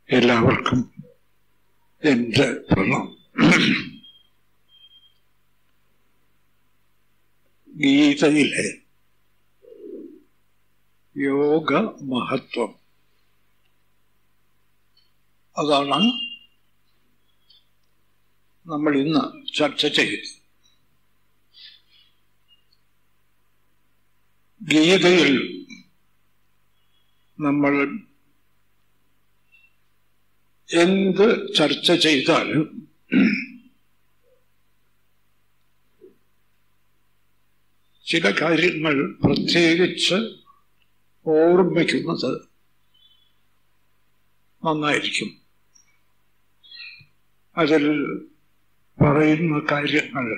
എല്ലാവർക്കും എന്റെ പ്രണാമം ഗീതയിലെ യോഗ മഹത്വം അതാണ് നമ്മൾ ഇന്ന് ചർച്ച ചെയ്തത് ഗീതയിൽ നമ്മൾ എന്ത് ചർച്ച ചെയ്താലും ചില കാര്യങ്ങൾ പ്രത്യേകിച്ച് ഓർമ്മിക്കുന്നത് നന്നായിരിക്കും അതിൽ പറയുന്ന കാര്യങ്ങൾ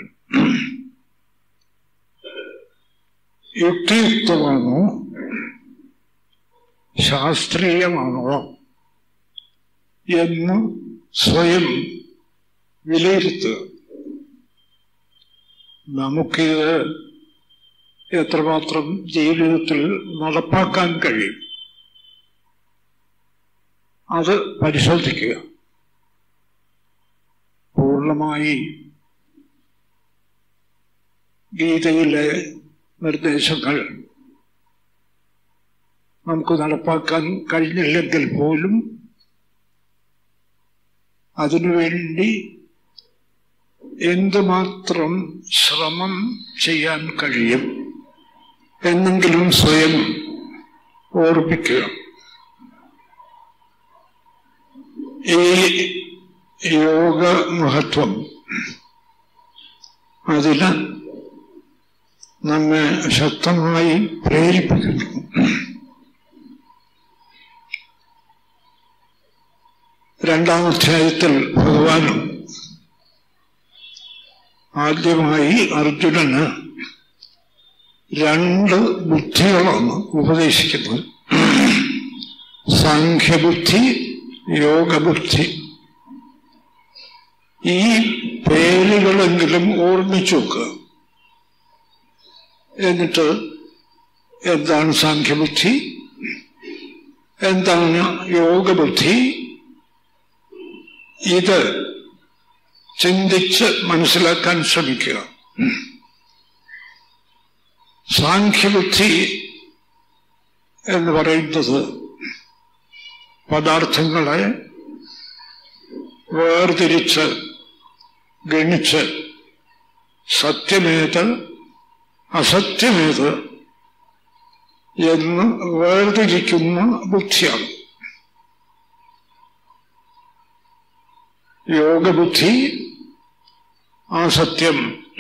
യുക്തിയുക്തമാണോ ശാസ്ത്രീയമാണോ എന്ന് സ്വയം വിലയിരുത്തുക നമുക്കിത് എത്രമാത്രം ജീവിതത്തിൽ നടപ്പാക്കാൻ കഴിയും അത് പരിശോധിക്കുക പൂർണ്ണമായി ഗീതയിലെ നിർദ്ദേശങ്ങൾ നമുക്ക് നടപ്പാക്കാൻ കഴിഞ്ഞില്ലെങ്കിൽ പോലും അതിനുവേണ്ടി എന്തുമാത്രം ശ്രമം ചെയ്യാൻ കഴിയും എന്നെങ്കിലും സ്വയം ഓർമ്മിക്കുക ഈ യോഗ മഹത്വം അതിന് നമ്മെ ശക്തമായി പ്രേരിപ്പിക്കുന്നു രണ്ടാം അധ്യായത്തിൽ ഭഗവാൻ ആദ്യമായി അർജുനന് രണ്ട് ബുദ്ധികളാണ് ഉപദേശിക്കുന്നത് സാഖ്യബുദ്ധി യോഗബുദ്ധി ഈ പേരുകളെങ്കിലും ഓർമ്മിച്ചു വെക്കുക എന്നിട്ട് എന്താണ് സാഖ്യബുദ്ധി എന്താണ് യോഗബുദ്ധി ഇത് ചിന്തിച്ച് മനസ്സിലാക്കാൻ ശ്രമിക്കുക സാഖ്യബുദ്ധി എന്ന് പറയുന്നത് പദാർത്ഥങ്ങളെ വേർതിരിച്ച് ഗണിച്ച് സത്യമേത് അസത്യമേത് എന്ന് വേർതിരിക്കുന്ന ബുദ്ധിയാണ് യോഗബുദ്ധി ആ സത്യം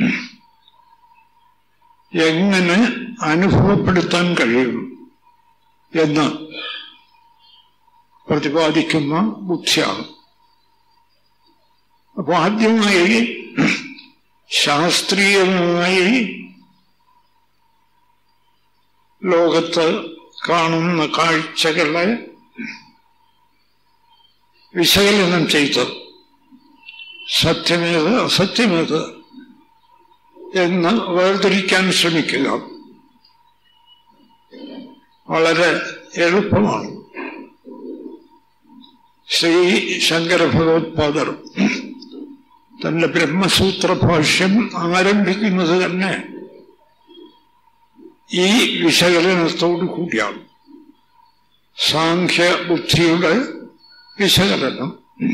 എങ്ങനെ അനുഭവപ്പെടുത്താൻ കഴിയും എന്ന് പ്രതിപാദിക്കുന്ന ബുദ്ധിയാണ് അപ്പൊ ആദ്യമായി ശാസ്ത്രീയമായി ലോകത്ത് കാണുന്ന കാഴ്ചകളെ വിശകലനം ചെയ്ത് സത്യമേത് അസത്യമേത് എന്ന് വേർതിരിക്കാൻ ശ്രമിക്കുക വളരെ എളുപ്പമാണ് ശ്രീ ശങ്കര ഭഗവത്പാദർ തന്റെ ബ്രഹ്മസൂത്ര ഭാഷ്യം ആരംഭിക്കുന്നത് തന്നെ ഈ വിശകലനത്തോടു കൂടിയാണ് സാഖ്യ ബുദ്ധിയുടെ വിശകലനം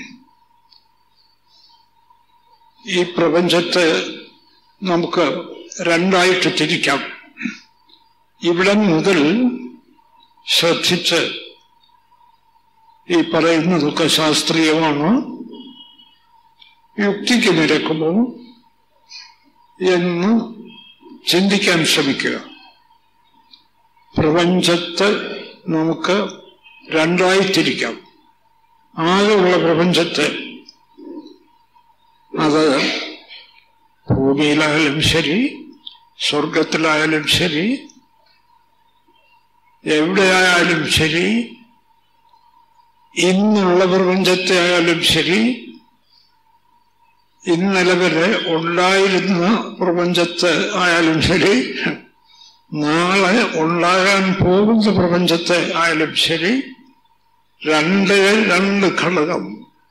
ഈ പ്രപഞ്ചത്തെ നമുക്ക് രണ്ടായിട്ട് തിരിക്കാം ഇവിടെ മുതൽ ശ്രദ്ധിച്ച് ഈ പറയുന്നതൊക്കെ ശാസ്ത്രീയമാണോ യുക്തിക്ക് നിരക്കുമോ എന്ന് ചിന്തിക്കാൻ ശ്രമിക്കുക പ്രപഞ്ചത്തെ നമുക്ക് രണ്ടായി തിരിക്കാം ആകെയുള്ള പ്രപഞ്ചത്തെ അത് ഭൂമിയിലായാലും ശരി സ്വർഗത്തിലായാലും ശരി എവിടെയായാലും ശരി ഇന്നുള്ള പ്രപഞ്ചത്തെ ആയാലും ശരി ഇന്നലെ വരെ ഉണ്ടായിരുന്ന പ്രപഞ്ചത്തെ ആയാലും ശരി നാളെ ഉണ്ടാകാൻ പോകുന്ന പ്രപഞ്ചത്തെ ആയാലും ശരി രണ്ട് രണ്ട് ഘടകം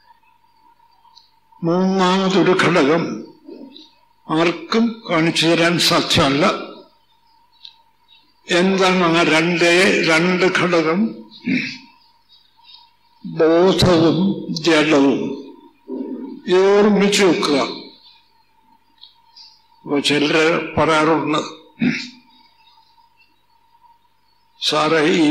മൂന്നാമതൊരു ഘടകം ആർക്കും കാണിച്ചു തരാൻ സാധ്യമല്ല എന്താണ് ആ രണ്ടേ രണ്ട് ഘടകം ബോധവും ജഡവും ഇത് ഓർമ്മിച്ചു വെക്കുക അപ്പൊ ചിലര് പറയാറുണ്ട് സാറേ ഈ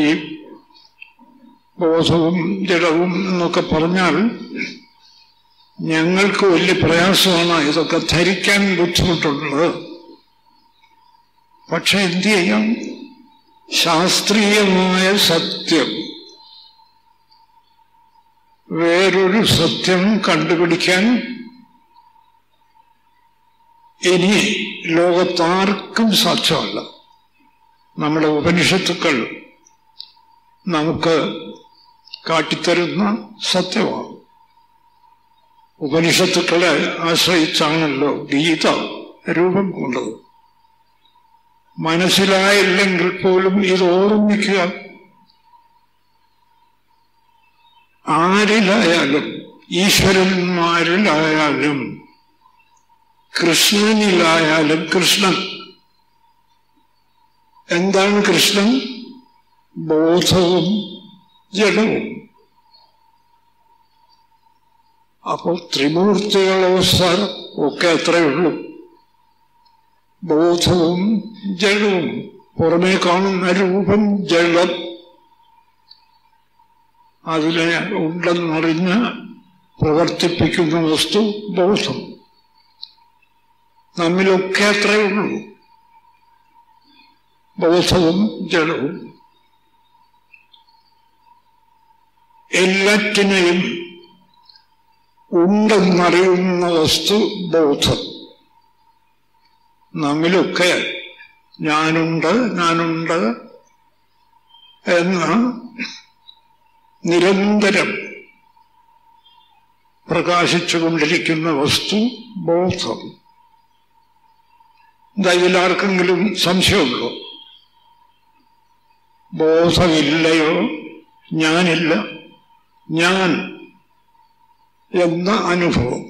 ബോധവും ജഡവും എന്നൊക്കെ പറഞ്ഞാൽ ഞങ്ങൾക്ക് വലിയ പ്രയാസമാണ് ഇതൊക്കെ ധരിക്കാൻ ബുദ്ധിമുട്ടുള്ളത് പക്ഷെ എന്ത് ചെയ്യാം ശാസ്ത്രീയമായ സത്യം വേറൊരു സത്യം കണ്ടുപിടിക്കാൻ ഇനി ലോകത്താർക്കും സാധ്യമല്ല നമ്മുടെ ഉപനിഷത്തുക്കൾ നമുക്ക് കാട്ടിത്തരുന്ന സത്യമാണ് ഉപനിഷത്തുക്കളെ ആശ്രയിച്ചാണല്ലോ ഗീത രൂപം കൊണ്ടത് മനസ്സിലായില്ലെങ്കിൽ പോലും ഇത് ഓർമ്മിക്കുക ആരിലായാലും ഈശ്വരന്മാരിലായാലും കൃഷ്ണനിലായാലും കൃഷ്ണൻ എന്താണ് കൃഷ്ണൻ ബോധവും ജഡവും അപ്പോൾ ത്രിമൂർത്തികളോ സർ ഒക്കെ അത്രയേ ഉള്ളൂ ബോധവും ജഡവും പുറമേ കാണുന്ന രൂപം ജഡം അതിനെ ഉണ്ടെന്നറിഞ്ഞ് പ്രവർത്തിപ്പിക്കുന്ന വസ്തു ബോധം നമ്മിലൊക്കെ അത്രയേ ഉള്ളൂ ബോധവും ജഡവും എല്ലാറ്റിനെയും ഉണ്ടെന്നറിയുന്ന വസ്തു ബോധം നമ്മിലൊക്കെ ഞാനുണ്ട് ഞാനുണ്ട് എന്ന് നിരന്തരം പ്രകാശിച്ചുകൊണ്ടിരിക്കുന്ന വസ്തു ബോധം എന്താ ഇതിലാർക്കെങ്കിലും സംശയമുള്ളൂ ബോധമില്ലയോ ഞാനില്ല ഞാൻ എന്ന അനുഭവം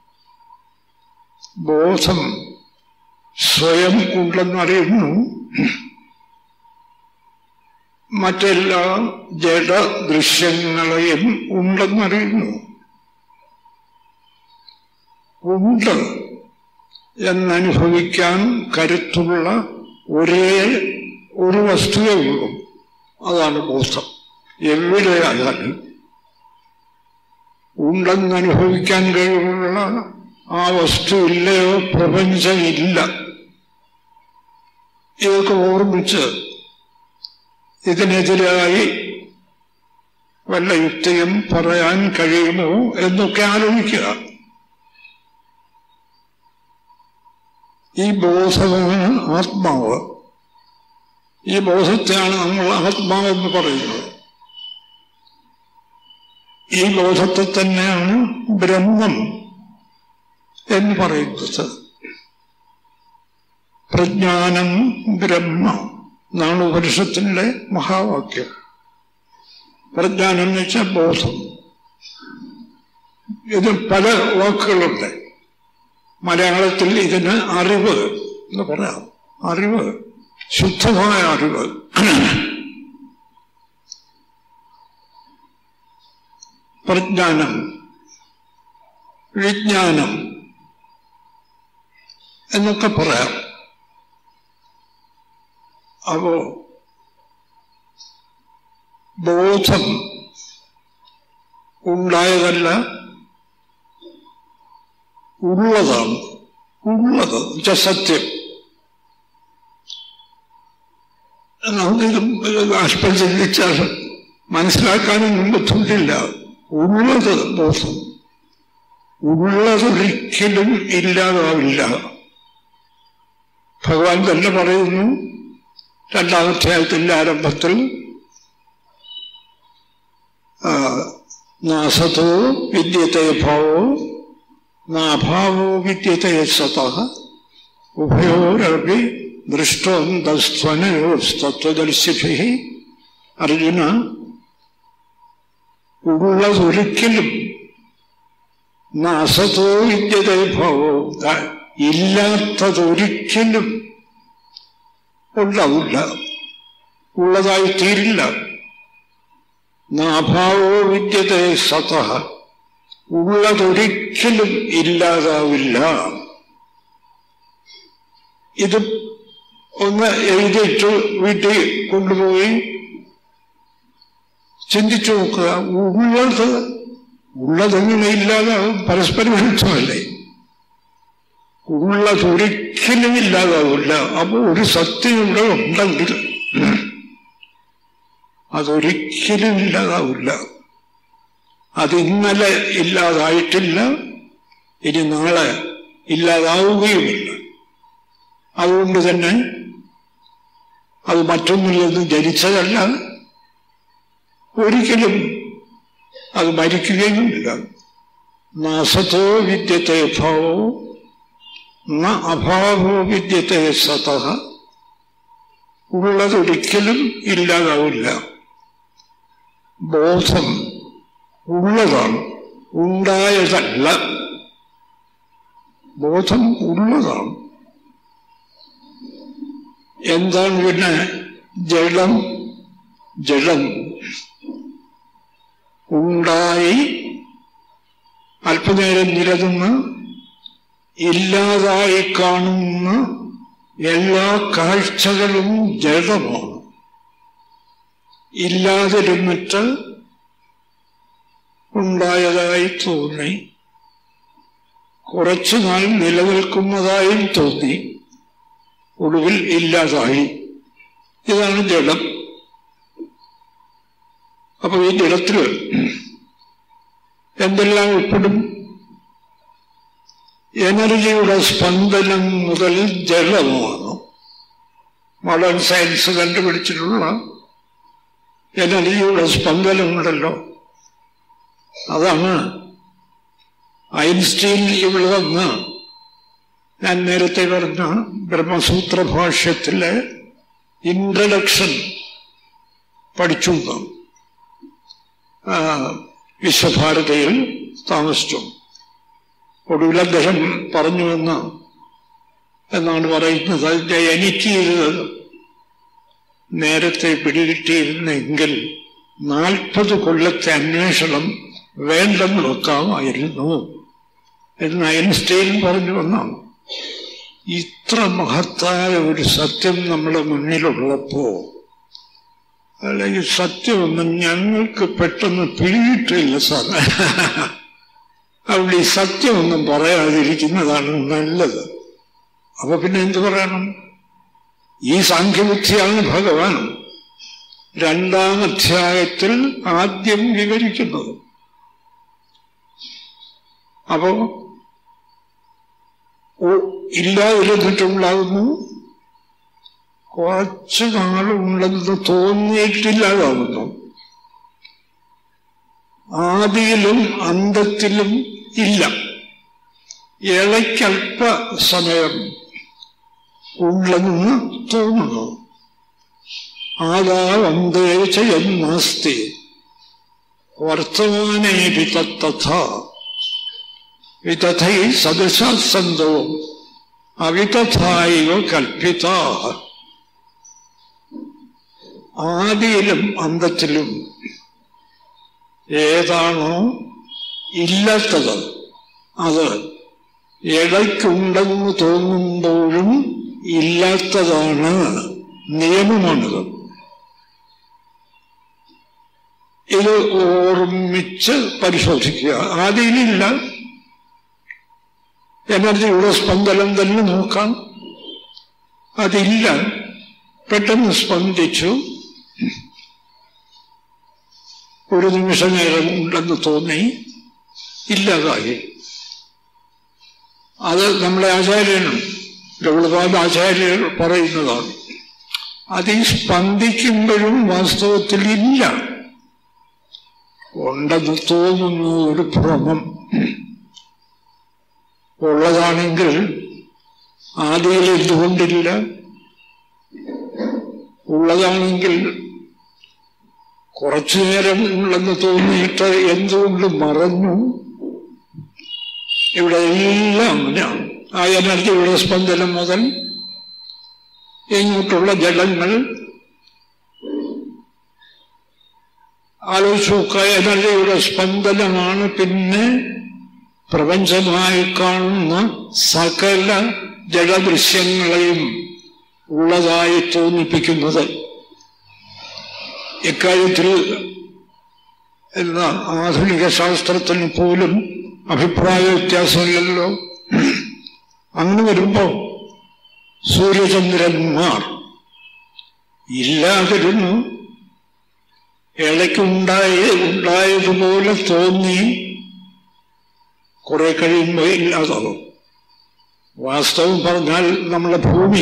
ബോധം സ്വയം ഉണ്ടെന്നറിയുന്നു മറ്റെല്ലാ ജഡ ദൃശ്യങ്ങളെയും ഉണ്ടെന്നറിയുന്നു ഉണ്ട് എന്നനുഭവിക്കാൻ കരുത്തുള്ള ഒരേ ഒരു വസ്തുവേ ഉള്ളൂ അതാണ് ബോധം എവിടെയായാലും ഉണ്ടെന്നനുഭവിക്കാൻ കഴിവുള്ള ആ വസ്തു ഇല്ലയോ പ്രപഞ്ചമില്ല ഇതൊക്കെ ഓർമ്മിച്ച് ഇതിനെതിരായി വല്ല യുക്തിയും പറയാൻ കഴിയുമോ എന്നൊക്കെ ആലോചിക്കുക ഈ ബോധമാണ് ആത്മാവ് ഈ ബോധത്തെയാണ് നമ്മൾ ആത്മാവെന്ന് പറയുന്നത് ഈ ബോധത്തെ തന്നെയാണ് ബ്രഹ്മം എന്ന് പറയുന്നത് പ്രജ്ഞാനം ബ്രഹ്മ എന്നാണ് ഉപനിഷത്തിന്റെ മഹാവാക്യം പ്രജ്ഞാനം എന്ന് വെച്ചാൽ ബോധം ഇത് പല വാക്കുകളുണ്ട് മലയാളത്തിൽ ഇതിന് അറിവ് എന്ന് പറയാം അറിവ് ശുദ്ധമായ അറിവ് പ്രജ്ഞാനം വിജ്ഞാനം എന്നൊക്കെ പറയാം അപ്പോ ബോധം ഉണ്ടായതല്ല ഉള്ളതാണ് ഉള്ളത് വെച്ച സത്യം നമുക്കിത് അല്പം ചിന്തിച്ചാൽ മനസ്സിലാക്കാനൊന്നും ബുദ്ധിമുട്ടില്ല ഉള്ളത് ബോധം ഉള്ളതൊരിക്കലും ഇല്ലാതാവില്ല ഭഗവാൻ തന്നെ പറയുന്നു രണ്ടാമധ്യായത്തിന്റെ ആരംഭത്തിൽ നാസതോ വിദ്യത്തെ ഭാവോ നാഭാവോ വിദ്യത്തെ സത ഉഭയോരപി ദൃഷ്ടോന്തസ്ത്വനയോസ്തത്വദർശിഭി അർജുന ഉള്ളതൊരിക്കലും നാസത്തോ വിദ്യതേ ഭവോ ദ- ഇല്ലാത്തതൊരിക്കലും ഉണ്ടാവില്ല ഉള്ളതായി തീരില്ല നാഭാവോ വിദ്യതേ സത ഉള്ളതൊരിക്കലും ഇല്ലാതാവില്ല ഇത് ഒന്ന് എഴുതിയിട്ട് വീട്ടിൽ കൊണ്ടുപോയി ചിന്തിച്ചു നോക്കുക ഉള്ളത് ഉള്ളതെങ്ങനെ ഇല്ലാതാവും പരസ്പര വിരുദ്ധമല്ലേ ഉള്ളതൊരിക്കലും ഇല്ലാതാവില്ല അപ്പോൾ ഒരു സത്യം ഇവിടെ ഉണ്ടെങ്കിൽ അതൊരിക്കലും ഇല്ലാതാവില്ല അത് ഇന്നലെ ഇല്ലാതായിട്ടില്ല ഇനി നാളെ ഇല്ലാതാവുകയുമില്ല അതുകൊണ്ട് തന്നെ അത് മറ്റൊന്നിൽ നിന്ന് ജനിച്ചതല്ല ഒരിക്കലും അത് മരിക്കുകയുമില്ല നാസത്തോ വിദ്യത്തെ ഭാവോ ന അഭാവോ വിദ്യത്തെ സത ഉള്ളതൊരിക്കലും ഇല്ലാതാവില്ല ബോധം ഉള്ളതാണ് ഉണ്ടായതല്ല ബോധം ഉള്ളതാണ് എന്താണ് പിന്നെ ജഡം ജഡം ഉണ്ടായി അല്പനേരം നിലനിന്ന് ഇല്ലാതായി കാണുന്ന എല്ലാ കാഴ്ചകളും ജഡമാണ് ഇല്ലാതിരുന്നിട്ട് ഉണ്ടായതായി തോന്നി കുറച്ചുനാൾ നിലനിൽക്കുന്നതായും തോന്നി ഒടുവിൽ ഇല്ലാതായി ഇതാണ് ജഡം അപ്പൊ ഈ ജഡത്തിൽ എന്തെല്ലാം ഉൾപ്പെടും എനർജിയുടെ സ്പന്ദനം മുതൽ ജലമാണ് മോഡേൺ സയൻസ് കണ്ടുപിടിച്ചിട്ടുള്ള എനർജിയുടെ സ്പന്ദനമുണ്ടല്ലോ അതാണ് ഐൻസ്റ്റീൻ ഇവിടെ വന്ന് ഞാൻ നേരത്തെ പറഞ്ഞ ബ്രഹ്മസൂത്ര ഭാഷ്യത്തിലെ ഇൻട്രഡക്ഷൻ പഠിച്ചു എന്ന്. ആ, വിശ്വഭാരതിയിൽ താമസിച്ചു ഒടുവിൽ അദ്ദേഹം പറഞ്ഞുവെന്ന് എന്നാണ് പറയുന്നത് അതിന്റെ എനിക്ക് ഇത് നേരത്തെ പിടികിട്ടിയിരുന്നെങ്കിൽ നാൽപ്പത് കൊല്ലത്തെ അന്വേഷണം വേണ്ടെന്ന് വെക്കാമായിരുന്നു എന്ന് ഐൻസ്റ്റൈൻ പറഞ്ഞു വന്നാണ് ഇത്ര മഹത്തായ ഒരു സത്യം നമ്മുടെ മുന്നിലുള്ളപ്പോ അല്ലെങ്കിൽ സത്യമൊന്നും ഞങ്ങൾക്ക് പെട്ടെന്ന് പിടികിട്ടില്ല സാർ അവിടെ ഈ സത്യമൊന്നും പറയാതിരിക്കുന്നതാണ് നല്ലത് അപ്പൊ പിന്നെ എന്ത് പറയണം ഈ സാഖ്യബുദ്ധിയാണ് ഭഗവാൻ രണ്ടാം അധ്യായത്തിൽ ആദ്യം വിവരിക്കുന്നത് അപ്പോ ഓ- ഇല്ലാതിരുന്നിട്ടുണ്ടാകുന്നു കുറച്ചു നാളുണ്ടെന്ന് തോന്നിയിട്ടില്ലാതാകുന്നു ആദിയിലും അന്തത്തിലും ഇല്ല ഇളയ്ക്കൽപ്പ സമയം ഉണ്ടെന്ന് തോന്നുന്നു ആദാവന്തേ ചെയ്യുന്നാസ്തി വർത്തമാനേപി തത്തഥ വിതഥൈ സദൃശസന്തോ അവിതഥായിവ കൽപ്പിത ആദിയിലും അന്തത്തിലും ഏതാണോ ഇല്ലാത്തത് അത് ഇടയ്ക്കുണ്ടെന്ന് തോന്നുമ്പോഴും ഇല്ലാത്തതാണ് നിയമമാണിത് ഇത് ഓർമ്മിച്ച് പരിശോധിക്കുക ആദിയിലില്ല എനർജിയുടെ സ്പന്ദനം തന്നെ നോക്കാം അതില്ല പെട്ടെന്ന് സ്പന്ദിച്ചു ഒരു നിമിഷ നേരം ഉണ്ടെന്ന് തോന്നി ഇല്ലാതായി അത് നമ്മുടെ ആചാര്യനും ഗൗളപാദ ആചാര്യർ പറയുന്നതാണ് അത് ഈ സ്പന്ദിക്കുമ്പോഴും വാസ്തവത്തിൽ ഇല്ല ഉണ്ടെന്ന് തോന്നുന്നു ഒരു ഭ്രമം ഉള്ളതാണെങ്കിൽ ആദിയിൽ എന്തുകൊണ്ടില്ല ഉള്ളതാണെങ്കിൽ കുറച്ചു നേരം ഉള്ളെന്ന് തോന്നിയിട്ട് എന്തുകൊണ്ട് മറഞ്ഞു ഇവിടെ എല്ലാം അങ്ങനെയാണ് ആ എനർജിയുടെ സ്പന്ദനം മുതൽ ഇങ്ങോട്ടുള്ള ജലങ്ങൾ ആലോചിച്ച് നോക്കുക എനർജിയുടെ സ്പന്ദനമാണ് പിന്നെ പ്രപഞ്ചമായി കാണുന്ന സകല ജഡദൃശ്യങ്ങളെയും ഉള്ളതായി തോന്നിപ്പിക്കുന്നത് ഇക്കാര്യത്തിൽ എന്താ ആധുനിക ശാസ്ത്രത്തിന് പോലും അഭിപ്രായ വ്യത്യാസമില്ലല്ലോ അങ്ങനെ വരുമ്പോ സൂര്യചന്ദ്രന്മാർ ഇല്ലാതിരുന്നു ഇടയ്ക്കുണ്ടായ ഉണ്ടായതുപോലെ തോന്നി കുറെ കഴിയുമ്പോൾ ഇല്ലാതാവും വാസ്തവം പറഞ്ഞാൽ നമ്മളെ ഭൂമി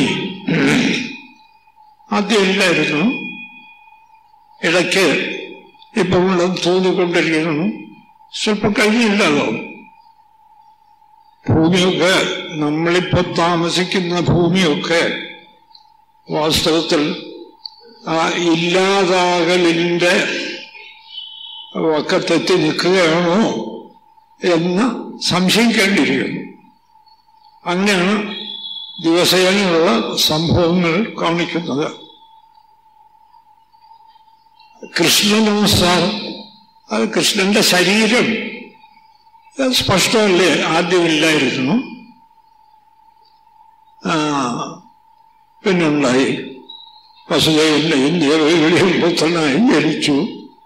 ആദ്യം ഇല്ലായിരുന്നു ഇടയ്ക്ക് ഇപ്പൊ ഉള്ളത് തോന്നിക്കൊണ്ടിരിക്കുന്നു ചിലപ്പോൾ കഴിഞ്ഞില്ലാതാവും ഭൂമിയൊക്കെ നമ്മളിപ്പോ താമസിക്കുന്ന ഭൂമിയൊക്കെ വാസ്തവത്തിൽ ആ ഇല്ലാതാകലിന്റെ വക്കത്തെത്തി നിൽക്കുകയാണോ എന്ന് സംശയിക്കേണ്ടിയിരിക്കുന്നു അങ്ങനെയാണ് ദിവസേനയുള്ള സംഭവങ്ങൾ കാണിക്കുന്നത് കൃഷ്ണനും സാർ അത് കൃഷ്ണന്റെ ശരീരം അത് സ്പഷ്ടമല്ലേ ആദ്യമില്ലായിരുന്നു ആ, പിന്നുണ്ടായി വസുദേവന്റെയും ദേവതയുടെയും പുത്രനായി ജനിച്ചു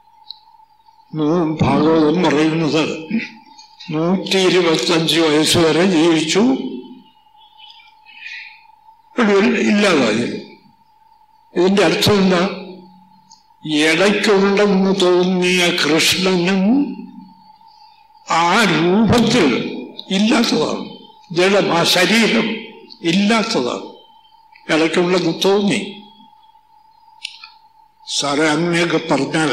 നൂ- ഭാഗവതം പറയുന്നത് നൂറ്റി ഇരുപത്തഞ്ച് വയസ്സ് വരെ ജീവിച്ചു ഒടുവിൽ ഇല്ലാതായി ഇതിന്റെ അർത്ഥം എന്താ ഇടയ്ക്കുണ്ടെന്ന് തോന്നിയ കൃഷ്ണനും ആ രൂപത്തിൽ ഇല്ലാത്തതാണ് ജഡം ആ ശരീരം ഇല്ലാത്തതാണ് ഇടയ്ക്കുണ്ടെന്ന് തോന്നി സാറേ അങ്ങനെയൊക്കെ പറഞ്ഞാൽ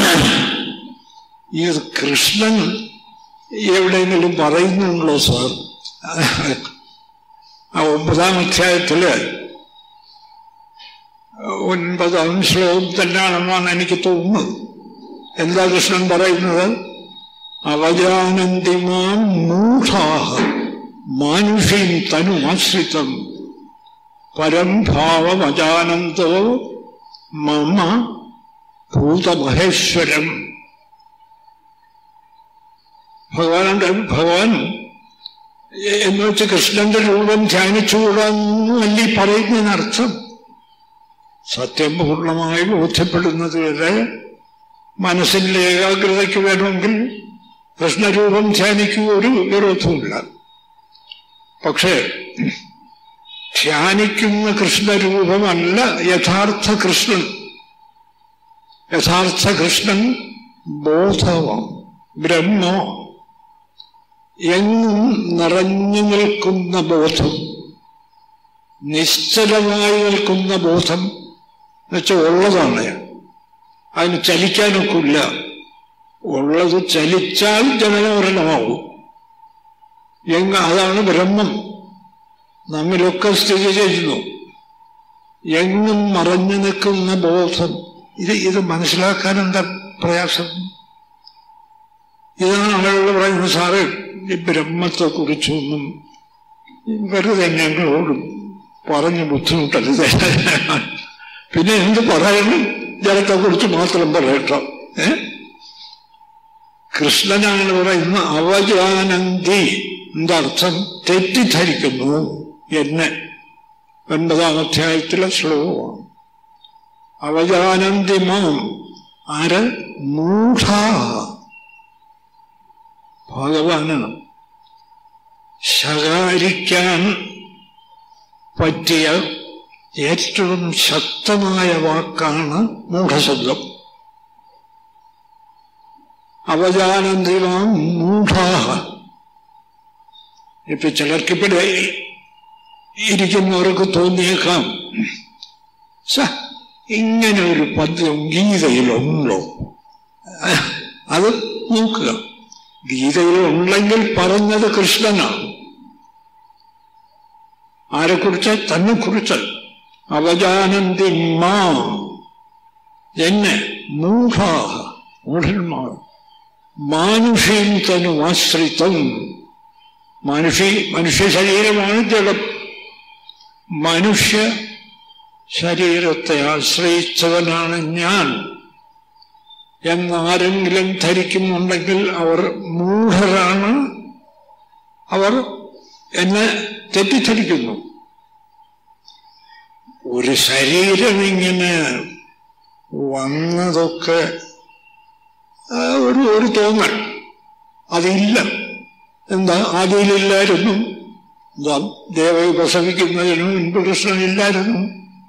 ഈ കൃഷ്ണൻ എവിടെയെങ്കിലും പറയുന്നുണ്ടോ സാർ ആ ഒമ്പതാം അധ്യായത്തില് ഒൻപതാം ശ്ലോകം തന്നെയാണെന്നാണ് എനിക്ക് തോന്നുന്നത് എന്താ കൃഷ്ണൻ പറയുന്നത് അവജാനന്തിമാം മൂഢാഹ മാനുഷീം തനു ആശ്രിതം പരം ഭാവമജാനന്തോ മമ ഭൂതമഹേശ്വരം ഭഗവാനുണ്ട് ഭഗവാൻ എന്ന് വെച്ച് കൃഷ്ണന്റെ രൂപം ധ്യാനിച്ചുകൂടാന്നല്ല ഈ പറയുന്നതിനർത്ഥം സത്യം പൂർണ്ണമായി ബോധ്യപ്പെടുന്നത് വരെ മനസ്സിന്റെ ഏകാഗ്രതയ്ക്ക് വേണമെങ്കിൽ കൃഷ്ണരൂപം ധ്യാനിക്കുക ഒരു വിരോധമില്ല പക്ഷേ ധ്യാനിക്കുന്ന കൃഷ്ണരൂപമല്ല യഥാർത്ഥ കൃഷ്ണൻ യഥാർത്ഥ കൃഷ്ണൻ ബോധമാണ് ബ്രഹ്മ എങ്ങും നിറഞ്ഞു നിൽക്കുന്ന ബോധം നിശ്ചലമായി നിൽക്കുന്ന ബോധം എന്നുവെച്ചാൽ ഉള്ളതാണ് അതിന് ചലിക്കാനൊക്കില്ല ഉള്ളത് ചലിച്ചാൽ ജനനമരണമാവും എങ്ങ അതാണ് ബ്രഹ്മം നമ്മിലൊക്കെ സ്ഥിതി ചെയ്യുന്നു എങ്ങും മറഞ്ഞു നിൽക്കുന്ന ബോധം ഇത് ഇത് മനസ്സിലാക്കാൻ എന്താ പ്രയാസം ഇതാണ് ആളുകൾ പറയുന്നത് സാറ് ഈ ബ്രഹ്മത്തെ കുറിച്ചൊന്നും വെറുതെ ഞങ്ങളോട് പറഞ്ഞു ബുദ്ധിമുട്ടരുത് പിന്നെ എന്ത് പറയണം ജലത്തെ കുറിച്ച് മാത്രം പറയട്ടോ ഏ കൃഷ്ണനാണ് പറയുന്ന അവജാനന്തി എന്താർത്ഥം തെറ്റിദ്ധരിക്കുന്നു എന്നെ ഒൻപതാം അധ്യായത്തിലെ ശ്ലോകമാണ് അവജാനന്തി മാം ആര് മൂഢ ഭഗവാനാണ് ശകാരിക്കാൻ പറ്റിയ ഏറ്റവും ശക്തമായ വാക്കാണ് മൂഢശബ്ദം അവജാനന്തിമാം മൂഢാഹ ഇപ്പൊ ചിലർക്കിവിടെ ഇരിക്കുന്നവർക്ക് തോന്നിയേക്കാം സ ഇങ്ങനെ ഒരു പദ്യം ഗീതയിലുണ്ടോ അത് നോക്കുക ഗീതയിലുണ്ടെങ്കിൽ പറഞ്ഞത് കൃഷ്ണനാണ് ആരെക്കുറിച്ച് തന്നെ കുറിച്ച് അവജാനന്തി മാ എന്നെ മൂഢാ മൂഢന്മാർ മാനുഷ്യം തനു ആശ്രിതം മനുഷ്യ മനുഷ്യ ശരീരമാണ് ജഡം മനുഷ്യ ശരീരത്തെ ആശ്രയിച്ചവനാണ് ഞാൻ എന്നാരെങ്കിലും ധരിക്കുന്നുണ്ടെങ്കിൽ അവർ മൂഢരാണ് അവർ എന്നെ തെറ്റിദ്ധരിക്കുന്നു ഒരു ശരീരം ഇങ്ങനെ വന്നതൊക്കെ ആ, ഒരു ഒരു തോന്നൽ അതില്ല എന്താ ആദിയിലില്ലായിരുന്നു എന്താ ദേവകി പ്രസവിക്കുന്നതിന് മുൻപ് കൃഷ്ണനില്ലായിരുന്നു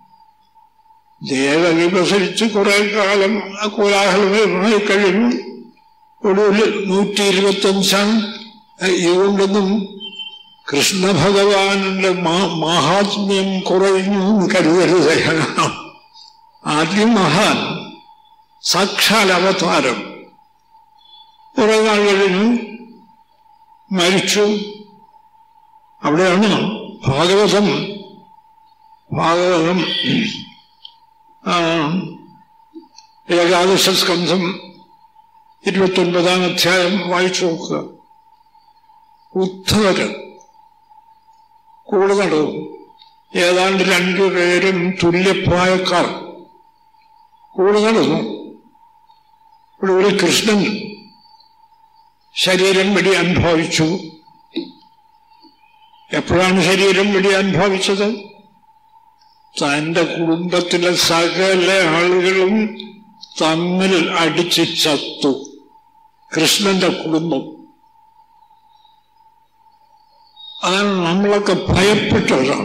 ദേവകി പ്രസവിച്ച് കുറെ കാലം ആ കോലാഹലമായി കഴിഞ്ഞു ഒടുവിൽ നൂറ്റി ഇരുപത്തഞ്ചാം ഇതുകൊണ്ടൊന്നും കൃഷ്ണ ഭഗവാന്റെ മാ- മാഹാത്മ്യം കുറയുന്നു എന്ന് കരുതരുത് ആദ്യം മഹാൻ സാക്ഷാൽ അവതാരം കുറെ നാൾ കഴിഞ്ഞു മരിച്ചു അവിടെയാണ് ഭാഗവതം ഭാഗവതം ആ, ഏകാദശ സ്കന്ധം ഇരുപത്തൊൻപതാം അധ്യായം വായിച്ചു നോക്കുക ഉദ്ധവര് കൂടെ നടന്നു ഏതാണ്ട് രണ്ടുപേരും തുല്യപ്രായക്കാർ കൂടെ നടന്നു ഇവിടെ ഒരു കൃഷ്ണൻ ശരീരം വെടി അനുഭവിച്ചു എപ്പോഴാണ് ശരീരം വെടി അനുഭവിച്ചത് തന്റെ കുടുംബത്തിലെ സകല ആളുകളും തമ്മിൽ അടിച്ച് ചത്തു കൃഷ്ണന്റെ കുടുംബം അതാണ് നമ്മളൊക്കെ ഭയപ്പെട്ടവരാണ്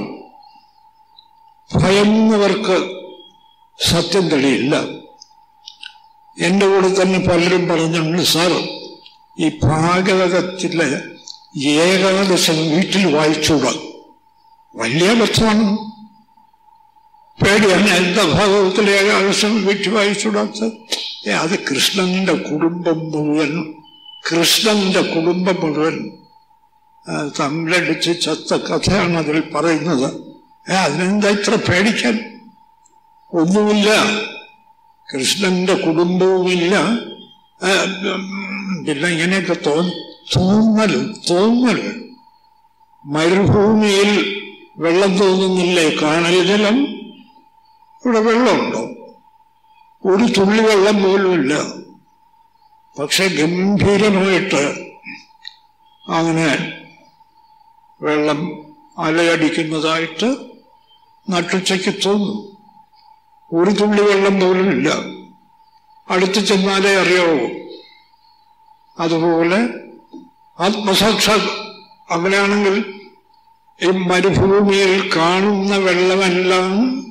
ഭയന്നവർക്ക് സത്യം തെളിയില്ല എന്റെ കൂടെ തന്നെ പലരും പറഞ്ഞിട്ടുണ്ട് സാർ ഈ ഭാഗവതത്തിലെ ഏകാദശം വീട്ടിൽ വായിച്ചൂടാ വലിയ അബദ്ധമാണ് പേടിയാണ് എന്താ ഭാഗവതത്തിലെ ഏകാദശം വീട്ടിൽ വായിച്ചൂടാത്തത് ഏ അത് കൃഷ്ണന്റെ കുടുംബം മുഴുവൻ കൃഷ്ണന്റെ കുടുംബം മുഴുവൻ ആ, തമ്മിലടിച്ച് ചത്ത കഥയാണ് അതിൽ പറയുന്നത് ഏ അതിനെന്താ ഇത്ര പേടിക്കാൻ ഒന്നുമില്ല കൃഷ്ണന്റെ കുടുംബവുമില്ല ആ, ഉം, പിന്നെ ഇങ്ങനെയൊക്കെ തോന്നി തോന്നലും തോന്നലും മരുഭൂമിയിൽ വെള്ളം തോന്നുന്നില്ലേ കാണൽ ജലം ഇവിടെ വെള്ളമുണ്ടോ ഒരു തുള്ളി വെള്ളം പോലുമില്ല പക്ഷെ ഗംഭീരമായിട്ട് അങ്ങനെ വെള്ളം അലയടിക്കുന്നതായിട്ട് നട്ടുച്ചയ്ക്ക് തോന്നും ഒരു തുള്ളി വെള്ളം പോലും ഇല്ല അടുത്ത് ചെന്നാലേ അറിയാവൂ അതുപോലെ ആത്മസാക്ഷാത് അങ്ങനെയാണെങ്കിൽ ഈ മരുഭൂമിയിൽ കാണുന്ന വെള്ളമെല്ലാം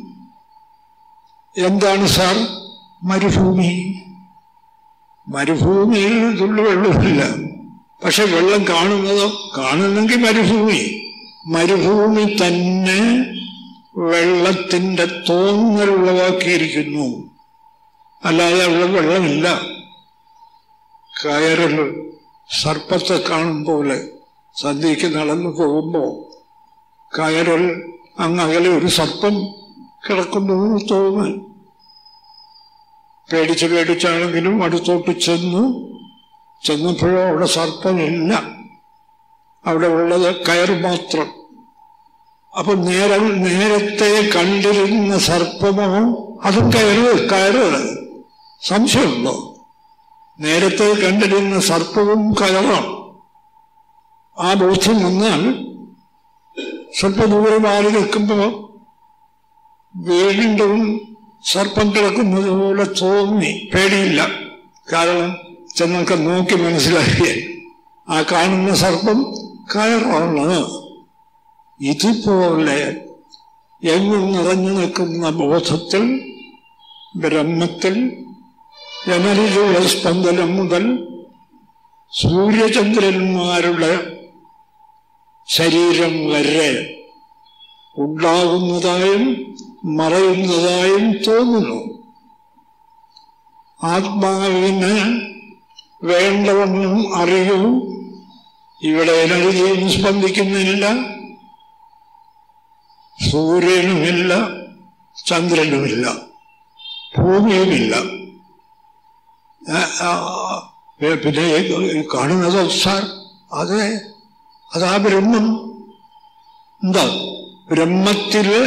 എന്താണ് സാർ മരുഭൂമി മരുഭൂമിയിൽ തുള്ളി വെള്ളമില്ല പക്ഷെ വെള്ളം കാണുന്നതോ കാണുന്നെങ്കിൽ മരുഭൂമി മരുഭൂമി തന്നെ വെള്ളത്തിന്റെ തോന്നലുളവാക്കിയിരിക്കുന്നു അല്ലാതെ അവിടെ വെള്ളമില്ല കയറിൽ സർപ്പത്തെ കാണും പോലെ സന്ധ്യയ്ക്ക് നടന്നു പോകുമ്പോ കയറിൽ അങ്ങകലെ ഒരു സർപ്പം കിടക്കുന്നു എന്ന് തോന്നുന്നു പേടിച്ച് പേടിച്ചാണെങ്കിലും അടുത്തോട്ട് ചെന്നു ചെന്നപ്പോഴോ അവിടെ സർപ്പമില്ല അവിടെ ഉള്ളത് കയറ് മാത്രം അപ്പൊ നേരം നേരത്തെ കണ്ടിരുന്ന സർപ്പമോ അതും കയറ് കയറ് സംശയമുണ്ടോ നേരത്തെ കണ്ടിരുന്ന സർപ്പവും കയറാം ആ ബോധ്യം വന്നാൽ സ്വല്പ ദൂരെ മാറി നിൽക്കുമ്പോ വീണ്ടും സർപ്പം കിടക്കുന്നത് പോലെ തോന്നി പേടിയില്ല കാരണം ചെന്നൊക്കെ നോക്കി മനസ്സിലാക്കിയേ ആ കാണുന്ന സർപ്പം കയറാണ് ഇതുപോലെ എങ്ങും നിറഞ്ഞു നിൽക്കുന്ന ബോധത്തിൽ ബ്രഹ്മത്തിൽ ജനലിലുള്ള സ്പന്ദനം മുതൽ സൂര്യചന്ദ്രന്മാരുടെ ശരീരം വരെ ഉണ്ടാകുന്നതായും മറയുന്നതായും തോന്നുന്നു ആത്മാവിന് വേണ്ടവണ്ണം അറിയൂ ഇവിടെ എനർജിയും സ്പന്ദിക്കുന്നില്ല സൂര്യനുമില്ല ചന്ദ്രനുമില്ല ഭൂമിയുമില്ല ആ, ആ, പി- പിന്നെ ഈ കാണുന്നത് സാർ അതെ അതാ ബ്രഹ്മം എന്താ ബ്രഹ്മത്തില്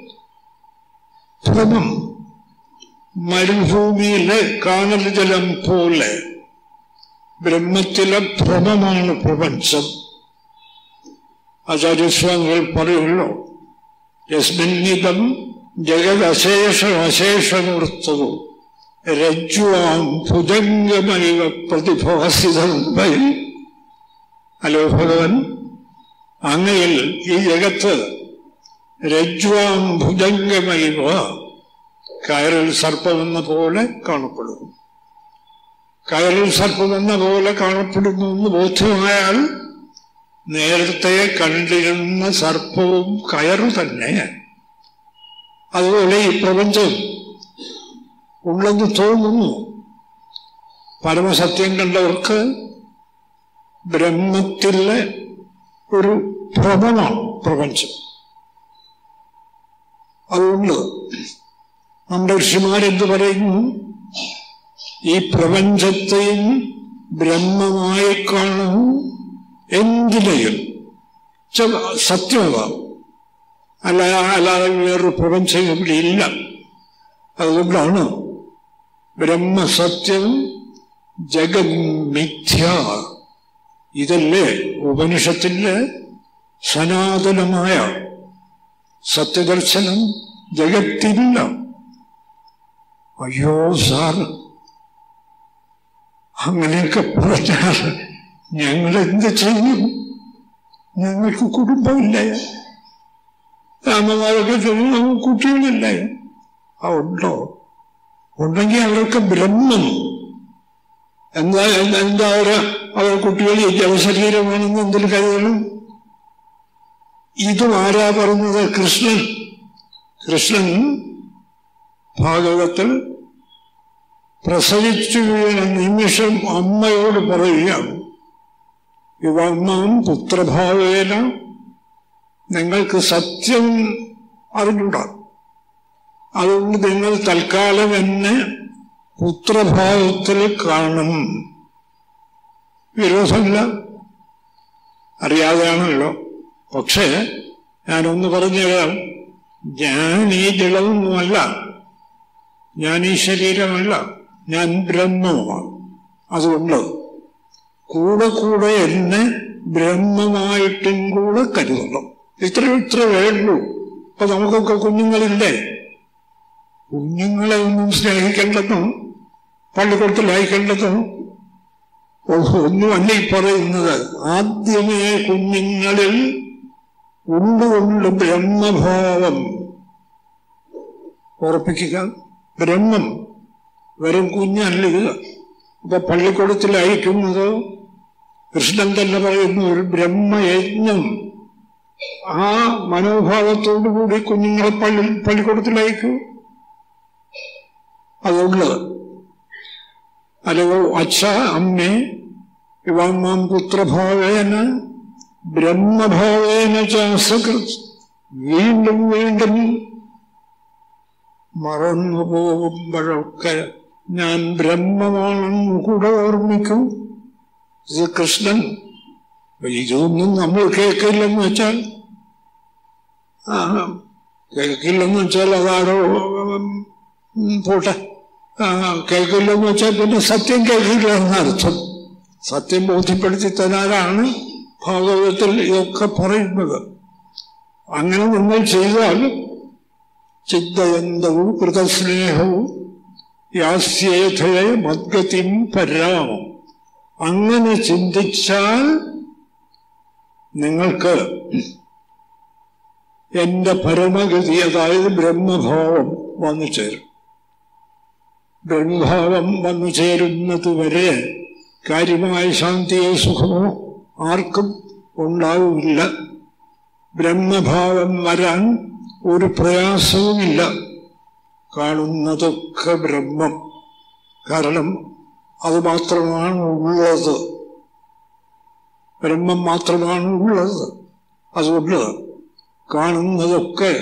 ഭ്രമം മരുഭൂമിയിലെ കാനൽ ജലം പോലെ ബ്രഹ്മത്തിലെ ഭ്രമമാണ് പ്രപഞ്ചം ആചാര്യസ്വാമികൾ പറയുമല്ലോ യസ്മിന്നിതം ജഗദശേഷ അശേഷമൂർത്തതു രജ്വാം ഭുജംഗമൈവ പ്രതിഭാസിതം വൈ ഹലോ ഭഗവൻ അങ്ങയിൽ ഈ ജഗത്ത് രജ്വാം ഭുജംഗമൈവ കയറിൽ സർപ്പമെന്ന പോലെ കാണപ്പെടുന്നു കയറിൽ സർപ്പമെന്ന പോലെ കാണപ്പെടുന്നു എന്ന് ബോധ്യമായാൽ നേരത്തെ കണ്ടിരുന്ന സർപ്പവും കയറു തന്നെ അതുപോലെ ഈ പ്രപഞ്ചം ഉള്ളെന്ന് തോന്നുന്നു പരമസത്യം കണ്ടവർക്ക് ബ്രഹ്മത്തിലെ ഒരു ഭ്രമമാണ് പ്രപഞ്ചം അതുകൊണ്ട് നമ്മുടെ ഋഷിമാരെന്ത് പറയുന്നു ഈ പ്രപഞ്ചത്തെയും ബ്രഹ്മമായി കാണുന്നു എന്തിനേയും ച- സത്യമാകാം അല്ല അല്ലാതെ വേറൊരു പ്രപഞ്ചം ഇവിടെ ഇല്ല അതുകൊണ്ടാണ് ബ്രഹ്മസത്യം ജഗന്മിഥ്യ ഇതല്ലേ ഉപനിഷത്തിന്റെ സനാതനമായ സത്യദർശനം ജഗത്തില്ല അയ്യോ സാർ അങ്ങനെയൊക്കെ പറഞ്ഞാൽ ഞങ്ങൾ എന്ത് ചെയ്യും ഞങ്ങൾക്ക് കുടുംബമില്ലേ അമ്മമാരൊക്കെ ചെയ്യും കുട്ടികളില്ലേ ആ ഉണ്ടോ ഉണ്ടെങ്കിൽ അവർക്ക് ബ്രഹ്മം എന്താ എന്താ- എന്താ അവര് അവർ കുട്ടികൾ ഈ ജലശരീരമാണെന്ന് എന്തിൽ കരുതണം ഇതും ആരാ പറഞ്ഞത് കൃഷ്ണൻ കൃഷ്ണൻ ഭാഗവത്തിൽ പ്രസവിച്ചു വീണ നിമിഷം അമ്മയോട് പറയുകയാണ് യുവമ്മം പുത്രഭാവേന നിങ്ങൾക്ക് സത്യം അറിഞ്ഞൂടാ അതുകൊണ്ട് നിങ്ങൾ തൽക്കാലം എന്നെ പുത്രഭാവത്തിൽ കാണും വിരോധമില്ല അറിയാതെയാണല്ലോ പക്ഷേ ഞാനൊന്ന് പറഞ്ഞുതരാം ഞാൻ ഈ ജലമൊന്നുമല്ല ഞാൻ ഈ ശരീരമല്ല ഞാൻ ബ്രഹ്മമാണ് അതുകൊണ്ട് കൂടെ കൂടെ എന്നെ ബ്രഹ്മമായിട്ടും കൂടെ കരുതണം ഇത്ര ഇത്ര വേണ്ടു ഇപ്പൊ നമുക്കൊക്കെ കുഞ്ഞുങ്ങളില്ലേ കുഞ്ഞുങ്ങളെ ഒന്നും സ്നേഹിക്കേണ്ടതോ പള്ളിക്കൂടത്തിൽ അയക്കേണ്ടതോ ഒന്നുമല്ല ഈ പറയുന്നത് ആദ്യമേ കുഞ്ഞുങ്ങളിൽ ഉണ്ടുകൊണ്ട് ബ്രഹ്മഭാവം ഉറപ്പിക്കുക ബ്രഹ്മം വെറും കുഞ്ഞല്ല ഇത് ഇപ്പൊ പള്ളിക്കൂടത്തിൽ അയക്കുന്നത് കൃഷ്ണൻ തന്നെ പറയുന്നു ഒരു ബ്രഹ്മയജ്ഞം ആ മനോഭാവത്തോടു കൂടി കുഞ്ഞുങ്ങളെ പള്ളി പള്ളിക്കൂടത്തിൽ അയക്കൂ അതുകൊണ്ട് അല്ലയോ അച്ഛ അമ്മേ ഇവാമാം പുത്രഭാവേന ബ്രഹ്മഭാവേന ചാസകൃത് വീണ്ടും വീണ്ടും മറന്നു പോകുമ്പോഴൊക്കെ ഞാൻ ബ്രഹ്മമാണെന്ന് കൂടെ ഓർമ്മിക്കും ഇത് കൃഷ്ണൻ ഇതൊന്നും നമ്മൾ കേൾക്കില്ലെന്ന് വെച്ചാൽ ആ, കേൾക്കില്ലെന്ന് വെച്ചാൽ അതാരോ ഉം, പോട്ടെ ആ, കേൾക്കില്ലെന്ന് വെച്ചാൽ പിന്നെ സത്യം കേൾക്കില്ല എന്നർത്ഥം സത്യം ബോധ്യപ്പെടുത്തി തരാനാണ് ഭാഗവതത്തിൽ ഇതൊക്കെ പറയുന്നത് അങ്ങനെ നിങ്ങൾ ചെയ്താൽ ചിന്തയന്തവും കൃതസ്നേഹവും യാസ്യേഥയെ മദ്ഗതിം പരാമം അങ്ങനെ ചിന്തിച്ചാൽ നിങ്ങൾക്ക് എന്റെ പരമഗതി അതായത് ബ്രഹ്മഭാവം വന്നു ചേരും ബ്രഹ്മഭാവം വന്നു ചേരുന്നത് വരെ കാര്യമായ ശാന്തിയോ സുഖമോ ആർക്കും ഉണ്ടാവില്ല ബ്രഹ്മഭാവം വരാൻ ഒരു പ്രയാസവുമില്ല കാണുന്നതൊക്കെ ബ്രഹ്മം കാരണം അത് മാത്രമാണ് ഉള്ളത് ബ്രഹ്മം മാത്രമാണ് ഉള്ളത് അതുകൊണ്ട് കാണുന്നതൊക്കെ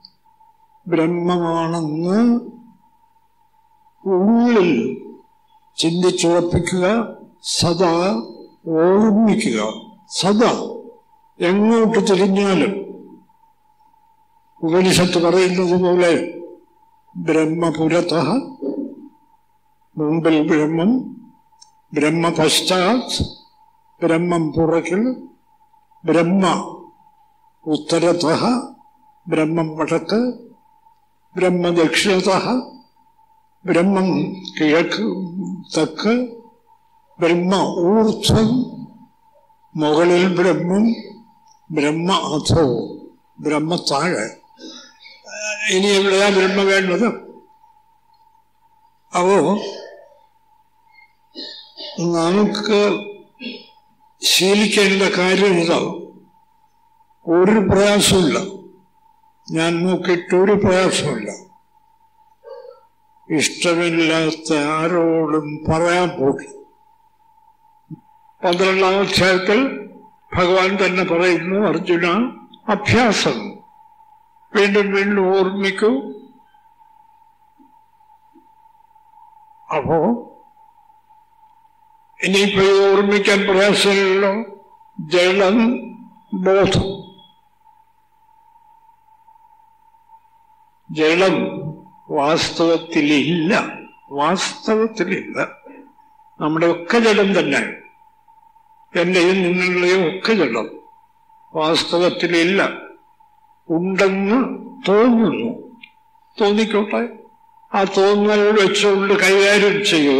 ബ്രഹ്മമാണെന്ന് ഉള്ളിൽ ചിന്തിച്ചുറപ്പിക്കുക സദാ ഓർമ്മിക്കുക സദാ എങ്ങോട്ട് തിരിഞ്ഞാലും ഉപനിഷത്ത് പറയുന്നത് പോലെ ബ്രഹ്മപുരത മുമ്പിൽ ബ്രഹ്മം ബ്രഹ്മപശ്ചാത് ബ്രഹ്മം പുറകിൽ ബ്രഹ്മ ഉത്തരത ബ്രഹ്മം വടക്ക് ബ്രഹ്മദക്ഷിണത ബ്രഹ്മം കിഴക്ക് തെക്ക് ബ്രഹ്മ ഊർധ്വം മുകളിൽ ബ്രഹ്മം ബ്രഹ്മ അധോ ബ്രഹ്മ താഴെ ഇനി എവിടെയാ ബ്രഹ്മ വേണ്ടത് അപ്പോ നമുക്ക് ശീലിക്കേണ്ട കാര്യം ഇതാ ഒരു പ്രയാസമില്ല ഞാൻ നോക്കിയിട്ട് ഒരു പ്രയാസമില്ല ഇഷ്ടമില്ലാത്ത ആരോടും പറയാൻ പോകും പന്ത്രണ്ടാം അധ്യായത്തിൽ ഭഗവാൻ തന്നെ പറയുന്നു അർജുന അഭ്യാസം വീണ്ടും വീണ്ടും ഓർമ്മിക്കൂ അപ്പോ ഇനിയിപ്പോ ഇത് ഓർമ്മിക്കാൻ പ്രയാസമില്ലല്ലോ ജലം ബോധം ജലം വാസ്തവത്തിലില്ല വാസ്തവത്തിലില്ല നമ്മുടെ ഒക്കെ ജലം തന്നെ എന്റെയും നിങ്ങളുടെയും ഒക്കെ ജലം വാസ്തവത്തിലില്ല ഉണ്ടെന്ന് തോന്നുന്നു തോന്നിക്കോട്ടെ ആ തോന്നൽ വെച്ചുകൊണ്ട് കൈകാര്യം ചെയ്യുക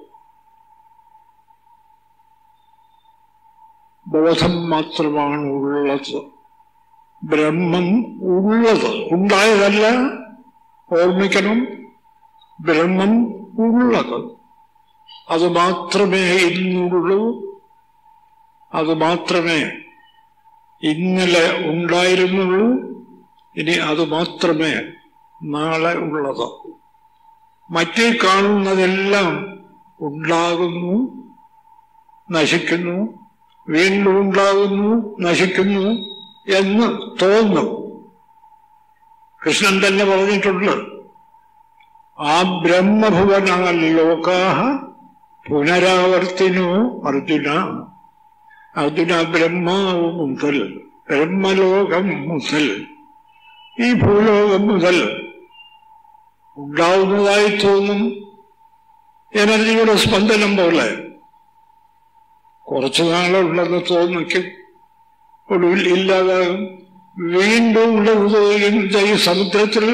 ബോധം മാത്രമാണ് ഉള്ളത് ബ്രഹ്മം ഉള്ളത് ഉണ്ടായതല്ല ഓർമ്മിക്കണം ബ്രഹ്മം ഉള്ളത് അത് മാത്രമേ ഇന്നുള്ളൂ അത് മാത്രമേ ഇന്നലെ ഉണ്ടായിരുന്നുള്ളൂ ഇനി അത് മാത്രമേ നാളെ ഉള്ളത് മറ്റേ കാണുന്നതെല്ലാം ഉണ്ടാകുന്നു നശിക്കുന്നു വീണ്ടും ഉണ്ടാകുന്നു നശിക്കുന്നു എന്ന് തോന്നും കൃഷ്ണൻ തന്നെ പറഞ്ഞിട്ടുണ്ട് ആ ബ്രഹ്മഭുവനാൽ ലോകാഹ പുനരാവർത്തിനോ അർജുന അർജുന ബ്രഹ്മാവ് മുതൽ ബ്രഹ്മലോകം മുതൽ ഈ ഭൂലോകം മുതൽ ഉണ്ടാവുന്നതായി തോന്നും എനർജിയുടെ സ്പന്ദനം പോലെ കുറച്ചു നാളുണ്ടെന്ന് തോന്നിക്കും ഒടുവിൽ ഇല്ലാതാകും വീണ്ടും ഉള്ളത് ഈ സമുദ്രത്തിൽ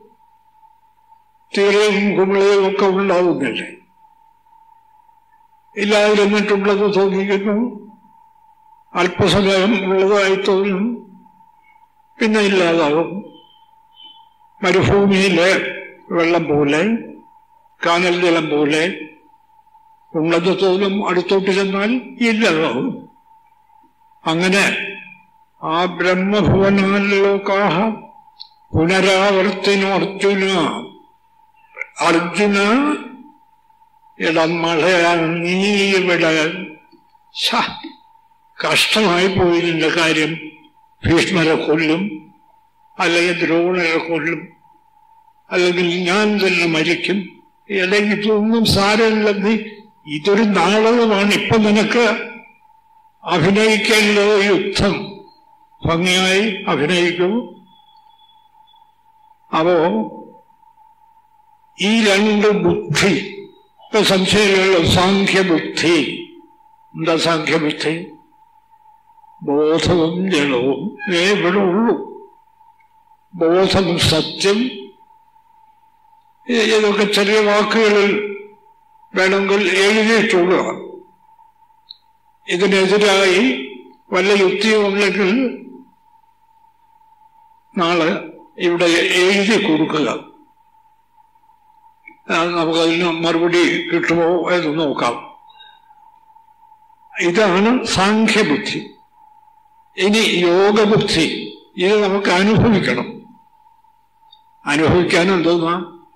തീരയും കുമിളയും ഒക്കെ ഉണ്ടാകുന്നില്ലേ ഇല്ലാതിരുന്നിട്ടുള്ളത് തോന്നിക്കുന്നു അല്പസമയം ഉള്ളതായി തോന്നും പിന്നെ ഇല്ലാതാകും മരുഭൂമിയിലെ വെള്ളം പോലെ കാനൽ ജലം പോലെ ഉള്ളത് തോന്നും അടുത്തോട്ട് ചെന്നാൽ ഇല്ലാതാവും അങ്ങനെ ആ ബ്രഹ്മഭുവനാലോകാഹ പുനരാവർത്തിനു അർജുന അർജുന ഇടം മഴയാണ് നീ ഇവിടെ ഛ, കഷ്ടമായി പോയി നിന്റെ കാര്യം ഭീഷ്മരെ കൊല്ലും അല്ലെങ്കിൽ ദ്രോണരെ കൊല്ലും അല്ലെങ്കിൽ ഞാൻ തന്നെ മരിക്കും അല്ലെങ്കിൽ ഇതൊന്നും സാരമില്ലെന്ന് ഇതൊരു നാടകമാണ് ഇപ്പൊ നിനക്ക് അഭിനയിക്കേണ്ടത് യുദ്ധം ഭംഗിയായി അഭിനയിക്കൂ അപ്പോ ഈ രണ്ട് ബുദ്ധി ഇപ്പൊ സംശയമുള്ള സാഖ്യബുദ്ധി എന്താ സാഖ്യബുദ്ധി ബോധവും ജലവും ഏ ഇവിടെ ഉള്ളൂ ബോധം സത്യം ഇ- ഇതൊക്കെ ചെറിയ വാക്കുകളിൽ വേണമെങ്കിൽ എഴുതിയിട്ടുള്ള ഇതിനെതിരായി വല്ല യുക്തിയും ഉണ്ടെങ്കിൽ നാളെ ഇവിടെ എഴുതി കൊടുക്കുക ആ, നമുക്കതിന് മറുപടി കിട്ടുമോ എന്ന് നോക്കാം ഇതാണ് സാഖ്യബുദ്ധി ഇനി യോഗബുദ്ധി ഇത് നമുക്ക് അനുഭവിക്കണം അനുഭവിക്കാൻ എന്തോന്നാ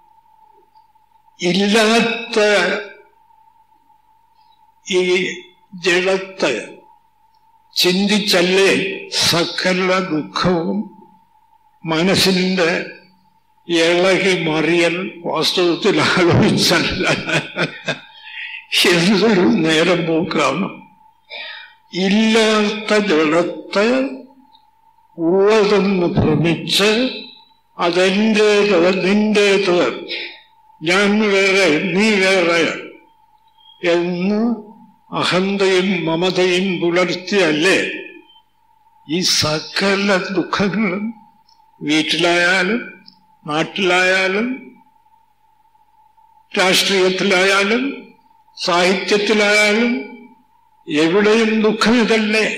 ഇല്ലാത്ത ഈ ജഡത്തെ ചിന്തിച്ചല്ലേ സകല ദുഃഖവും മനസ്സിന്റെ ഇളകി മറിയൽ വാസ്തവത്തിൽ ആലോചിച്ചല്ല എന്തൊരു നേരം പോക്കാണ് ഇല്ലാത്ത ജഡത്തെ ഉള്ളതെന്ന് ഭ്രമിച്ച് അതെന്റേത് നിന്റേത് ഞാൻ വേറെ നീ വേറെ എന്ന് അഹന്തയും മമതയും പുലർത്തിയല്ലേ ഈ സകല ദുഃഖങ്ങളും വീട്ടിലായാലും നാട്ടിലായാലും രാഷ്ട്രീയത്തിലായാലും സാഹിത്യത്തിലായാലും എവിടെയും ദുഃഖം ഇതല്ലേ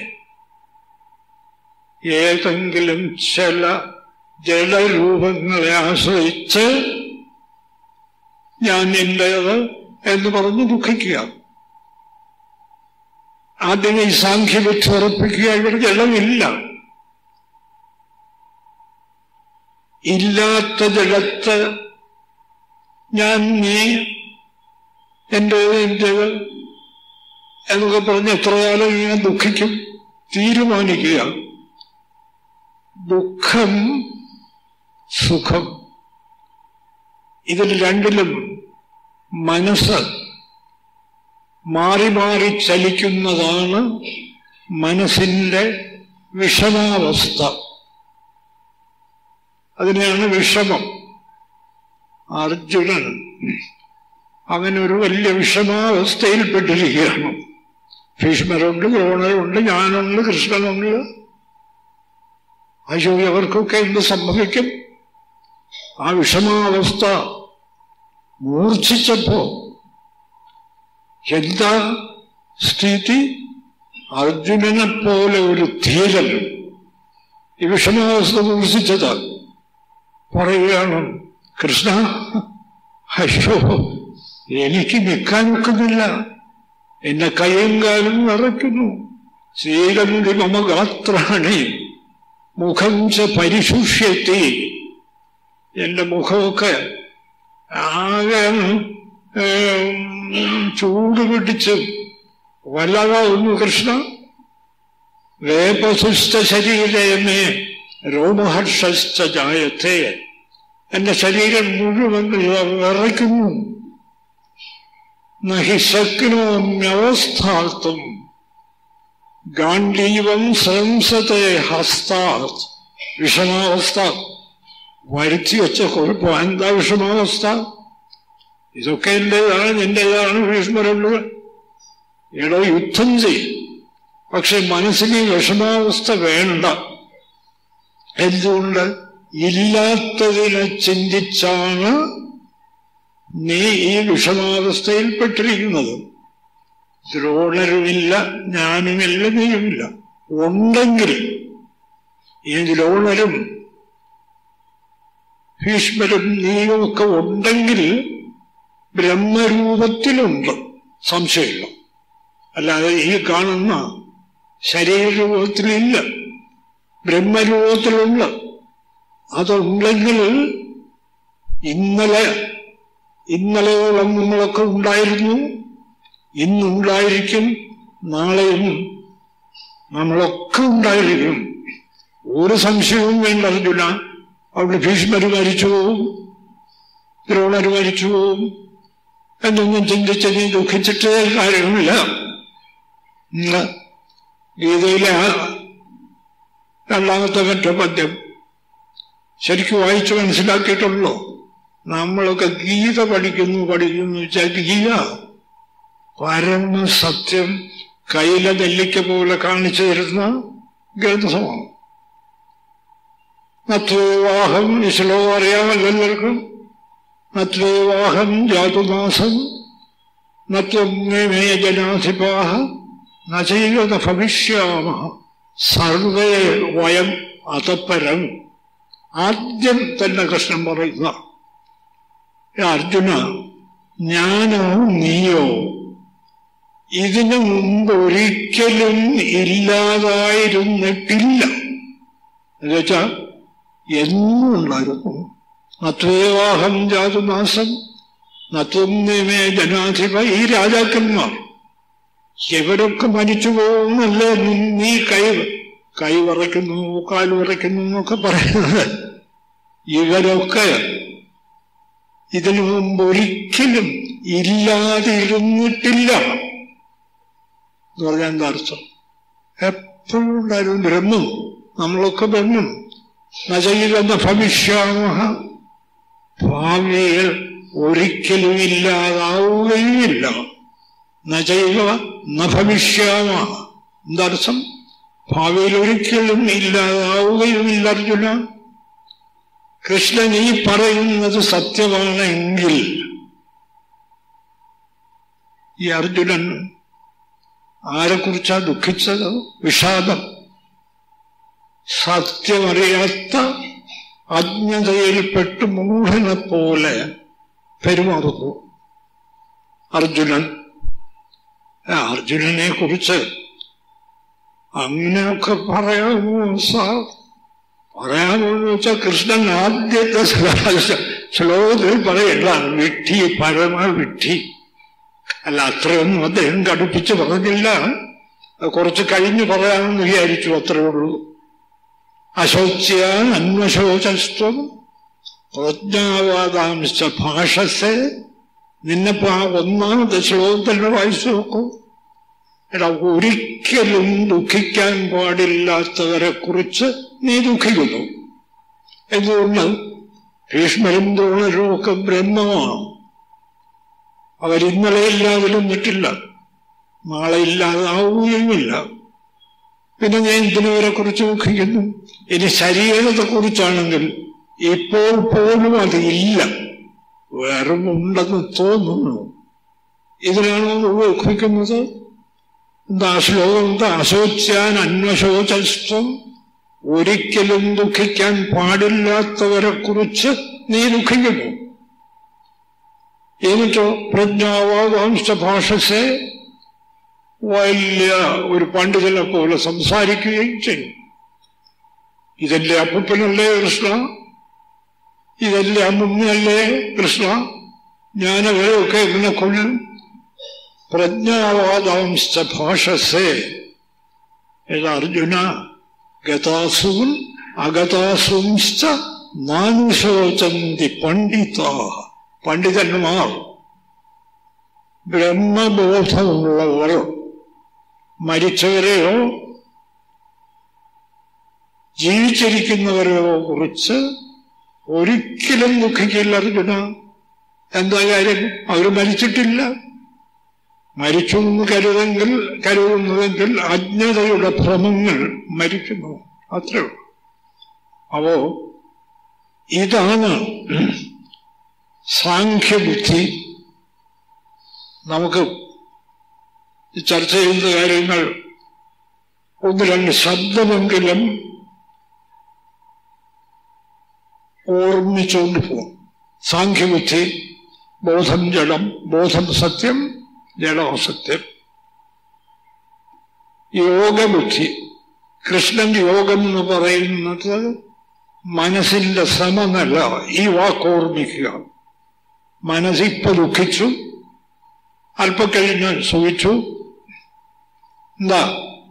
ഏതെങ്കിലും ചില ജലരൂപങ്ങളെ ആശ്രയിച്ച് ഞാൻ എന്റേത് എന്ന് പറഞ്ഞ് ദുഃഖിക്കുക ആദ്യം ഈ സാഖ്യബുദ്ധി ഉറപ്പിക്കുക ഇവിടെ ജലമില്ല ഇല്ലാത്ത ജലത്ത് ഞാൻ നീ എൻ്റെ എന്റേത് എന്നൊക്കെ പറഞ്ഞ് എത്ര കാലം ഇങ്ങനെ ദുഃഖിക്കും തീരുമാനിക്കുക ദുഃഖം സുഖം ഇതിൽ രണ്ടിലും മനസ്സ് മാറി മാറി ചലിക്കുന്നതാണ് മനസ്സിന്റെ വിഷമാവസ്ഥ അതിനെയാണ് വിഷമം അർജുനൻ അങ്ങനെ ഒരു വലിയ വിഷമാവസ്ഥയിൽപ്പെട്ടിരിക്കുകയാണ് ഭീഷ്മരുണ്ട് ദ്രോണരുണ്ട് ഞാനുണ്ട് കൃഷ്ണനുണ്ട് അയ്യോ അവർക്കൊക്കെ എന്ത് സംഭവിക്കും ആ വിഷമാവസ്ഥ മൂർച്ഛിച്ചപ്പോ എന്താ സ്ഥിതി അർജുനനെ പോലെ ഒരു ധീരൻ ഈ വിഷമാവസ്ഥ മൂർച്ഛിച്ചത് പറയുകയാണ് കൃഷ്ണ അയ്യോ എനിക്ക് നിൽക്കാൻ ഒക്കുന്നില്ല എന്നെ കൈയും കാലും നിറയ്ക്കുന്നു ശീലമുടി മമ ഗാത്രാണി മുഖം ച പരിശുഷ്യത്തി എന്റെ മുഖമൊക്കെ ആകെ ഏം, ചൂട് പിടിച്ച് വല്ലാതാവുന്നു കൃഷ്ണ വേപസുസ്ഥ ശരീരമേ രോമഹർഷസ്ഥ ജായത്തെ എന്റെ ശരീരം മുഴുവൻ വിറയ്ക്കുന്നു നഹി ശക്നോമ്യവസ്ഥാർത്ഥം ഗാന്ധീവം സംസത്തെ ഹസ്താത് വിഷമാവസ്ഥ വരുത്തി വെച്ച കുഴപ്പം എന്താ വിഷമാവസ്ഥ ഇതൊക്കെ എന്റേതാണ് എന്റേതാണ് ഭീഷ്മരുള്ളത് എടോ യുദ്ധം ചെയ്യും പക്ഷെ മനസ്സിന് ഈ വിഷമാവസ്ഥ വേണ്ട എന്തുകൊണ്ട് ഇല്ലാത്തതിനെ ചിന്തിച്ചാണ് നീ ഈ വിഷമാവസ്ഥയിൽപ്പെട്ടിരിക്കുന്നത് ദ്രോണരുമില്ല ഞാനുമില്ല നീയുമില്ല ഉണ്ടെങ്കിൽ ഈ ദ്രോണരും ഭീഷ്മരും നീയും ഒക്കെ ഉണ്ടെങ്കിൽ ബ്രഹ്മരൂപത്തിലുണ്ട് സംശയമില്ല അല്ലാതെ ഈ കാണുന്ന ശരീരരൂപത്തിലില്ല ബ്രഹ്മരൂപത്തിലുണ്ട് അതുണ്ടെങ്കിൽ ഇന്നലെ ഇന്നലെയോളം നമ്മളൊക്കെ ഉണ്ടായിരുന്നു ഇന്നുണ്ടായിരിക്കും നാളെയും നമ്മളൊക്കെ ഉണ്ടായിരിക്കും ഒരു സംശയവും വേണ്ട അർജുന അവിടെ ഭീഷ്മര് മരിച്ചു പോവും ദ്രോണര് മരിച്ചു പോവും എന്നൊന്നും ചിന്തിച്ച് നീ ദുഃഖിച്ചിട്ട് കാര്യമില്ല ഇന്ന് ഗീതയിലെ ആ രണ്ടാമത്തെ മറ്റേ പദ്യം ശരിക്കും വായിച്ച് മനസ്സിലാക്കിയിട്ടുള്ളൂ നമ്മളൊക്കെ ഗീത പഠിക്കുന്നു പഠിക്കുന്നു വെച്ചാൽ ഗീത പരമസത്യം കയ്യിലെ നെല്ലിക്ക പോലെ കാണിച്ചു തരുന്ന ഗ്രന്ഥമാണ് നത്വേവാഹം ഈ ശ്ലോകം അറിയാമല്ലോ എല്ലാവർക്കും നത്വേവാഹം ജാതുനാസം നത്വമേ ജനാധിപാഹ നചൈവത ഭവിഷ്യാമ സർവേ വയം അതപ്പരം ആദ്യം തന്നെ കൃഷ്ണൻ പറയുന്ന "ഏ അർജുന ഞാനോ നീയോ ഇതിനു മുമ്പ് ഒരിക്കലും ഇല്ലാതായിരുന്നിട്ടില്ല എന്നുവെച്ചാ എന്നും ഉണ്ടായിരുന്നു നത്വേവാഹം ജാതുനാസം നത്വമേ ജനാധിപ ഈ രാജാക്കന്മാർ ഇവരൊക്കെ മരിച്ചു പോകുന്നല്ലേ നീ കൈ കൈ വിറയ്ക്കുന്നു കാൽ വിറയ്ക്കുന്നു എന്നൊക്കെ പറയുന്നത് ഇവരൊക്കെ ഇതിനു മുമ്പ് ഒരിക്കലും ഇല്ലാതിരുന്നിട്ടില്ല എന്ന് പറഞ്ഞാൽ എന്താ അർത്ഥം എപ്പോഴും ഉണ്ടായിരുന്നു ബ്രഹ്മം നമ്മളൊക്കെ ബ്രഹ്മം നജയിലെന്ന ഭവിഷ്യാമഹ ഭാവിയിൽ ഒരിക്കലും ഇല്ലാതാവുകയുമില്ല നജൈവ ന ഭവിഷ്യാമ എന്തർത്ഥം ഭാവിയിൽ ഒരിക്കലും ഇല്ലാതാവുകയുമില്ല അർജുന കൃഷ്ണൻ ഈ പറയുന്നത് സത്യമാണെങ്കിൽ ഈ അർജുനൻ ആരെക്കുറിച്ചാ ദുഃഖിച്ചത് വിഷാദം സത്യമറിയാത്ത അജ്ഞതയിൽപ്പെട്ട് മൂഢനെ പോലെ പെരുമാറുന്നു അർജുനൻ ആ, അർജുനനെ കുറിച്ച് അങ്ങനെയൊക്കെ പറയാമോ സാർ പറയാമോ എന്ന് വെച്ചാൽ കൃഷ്ണൻ ആദ്യത്തെ ശ്ല- ശ്ലോകത്തിൽ പറയലാണ് വിഡ്ഢി പരമ വിഡ്ഢി അല്ല അത്രയൊന്നും അദ്ദേഹം കടുപ്പിച്ച് പറഞ്ഞില്ല അത് കുറച്ച് കഴിഞ്ഞ് പറയാമെന്ന് വിചാരിച്ചു അത്രേ ഉള്ളൂ അശോച്യ അന്വശോചസ്ത്വം പ്രജ്ഞാവാദാംശ ഭാഷസെ നിന്നെപ്പോ ആ ഒന്നാമത്തെ ശ്ലോകത്തിൽ വായിച്ചു നോക്കൂ എടാ ഒരിക്കലും ദുഃഖിക്കാൻ പാടില്ലാത്തവരെ കുറിച്ച് നീ ദുഃഖിക്കുന്നു എന്തുകൊണ്ട് ഭീഷ്മരും ദ്രോണരും ഒക്കെ ബ്രഹ്മമാണ് അവരിന്നലെ ഇല്ലാതിരുന്നിട്ടില്ല നാളെ ഇല്ലാതാവുകയുമില്ല പിന്നെ ഞാൻ ഇതിനവരെ കുറിച്ച് ദുഃഖിക്കുന്നു ഇനി ശരീരത്തെ കുറിച്ചാണെങ്കിൽ ഇപ്പോൾ പോലും അത് ഇല്ല വെറും ഉണ്ടെന്ന് തോന്നുന്നു ഇതിനാണോ ദുഃഖിക്കുന്നത് എന്താ ശ്ലോകം എന്താ അശോച്യാൻ അന്വശോചസ്വം ഒരിക്കലും ദുഃഖിക്കാൻ പാടില്ലാത്തവരെ കുറിച്ച് നീ ദുഃഖിക്കുന്നു എന്നിട്ടോ പ്രജ്ഞാവാകാംശ ഭാഷസെ വലിയ ഒരു പണ്ഡിതനെ പോലെ സംസാരിക്കുകയും ചെയ്യും ഇതെന്റെ അപ്പൂപ്പനല്ലേ കൃഷ്ണ ഇതെന്റെ അമ്മമ്മയല്ലേ കൃഷ്ണ ഞാനവരെയൊക്കെ ഇങ്ങനെ കൊല്ലും പ്രജ്ഞാവാദാംശ ഭാഷസേ ഇത് അർജുന ഗതാസൂൻ അഗതാസൂംശ്ച നാനുശോചന്തി പണ്ഡിത പണ്ഡിതന്മാർ ബ്രഹ്മബോധമുള്ളവർ മരിച്ചവരെയോ ജീവിച്ചിരിക്കുന്നവരെയോ കുറിച്ച് ഒരിക്കലും ദുഃഖിക്കില്ല അർജുന എന്താ കാര്യം അവർ മരിച്ചിട്ടില്ല മരിച്ചു എന്ന് കരുതെങ്കിൽ കരുതുന്നതെങ്കിൽ അജ്ഞതയുടെ ഭ്രമങ്ങൾ മരിക്കുന്നു അത്രേ ഉള്ളൂ അപ്പോ ഇതാണ് സാഖ്യബുദ്ധി നമുക്ക് ഈ ചർച്ച ചെയ്യുന്ന കാര്യങ്ങൾ ഒന്ന് രണ്ട് ശബ്ദമെങ്കിലും ഓർമ്മിച്ചുകൊണ്ട് പോകും സാഖ്യബുദ്ധി ബോധം ജഡം ബോധം സത്യം ജഡം അസത്യം യോഗബുദ്ധി കൃഷ്ണൻ യോഗം എന്ന് പറയുന്നത് മനസ്സിന്റെ സമനില ഈ വാക്കോർമ്മിക്കുക മനസ്സിപ്പോ ദുഃഖിച്ചു അല്പം കഴിഞ്ഞ് സുഖിച്ചു എന്താ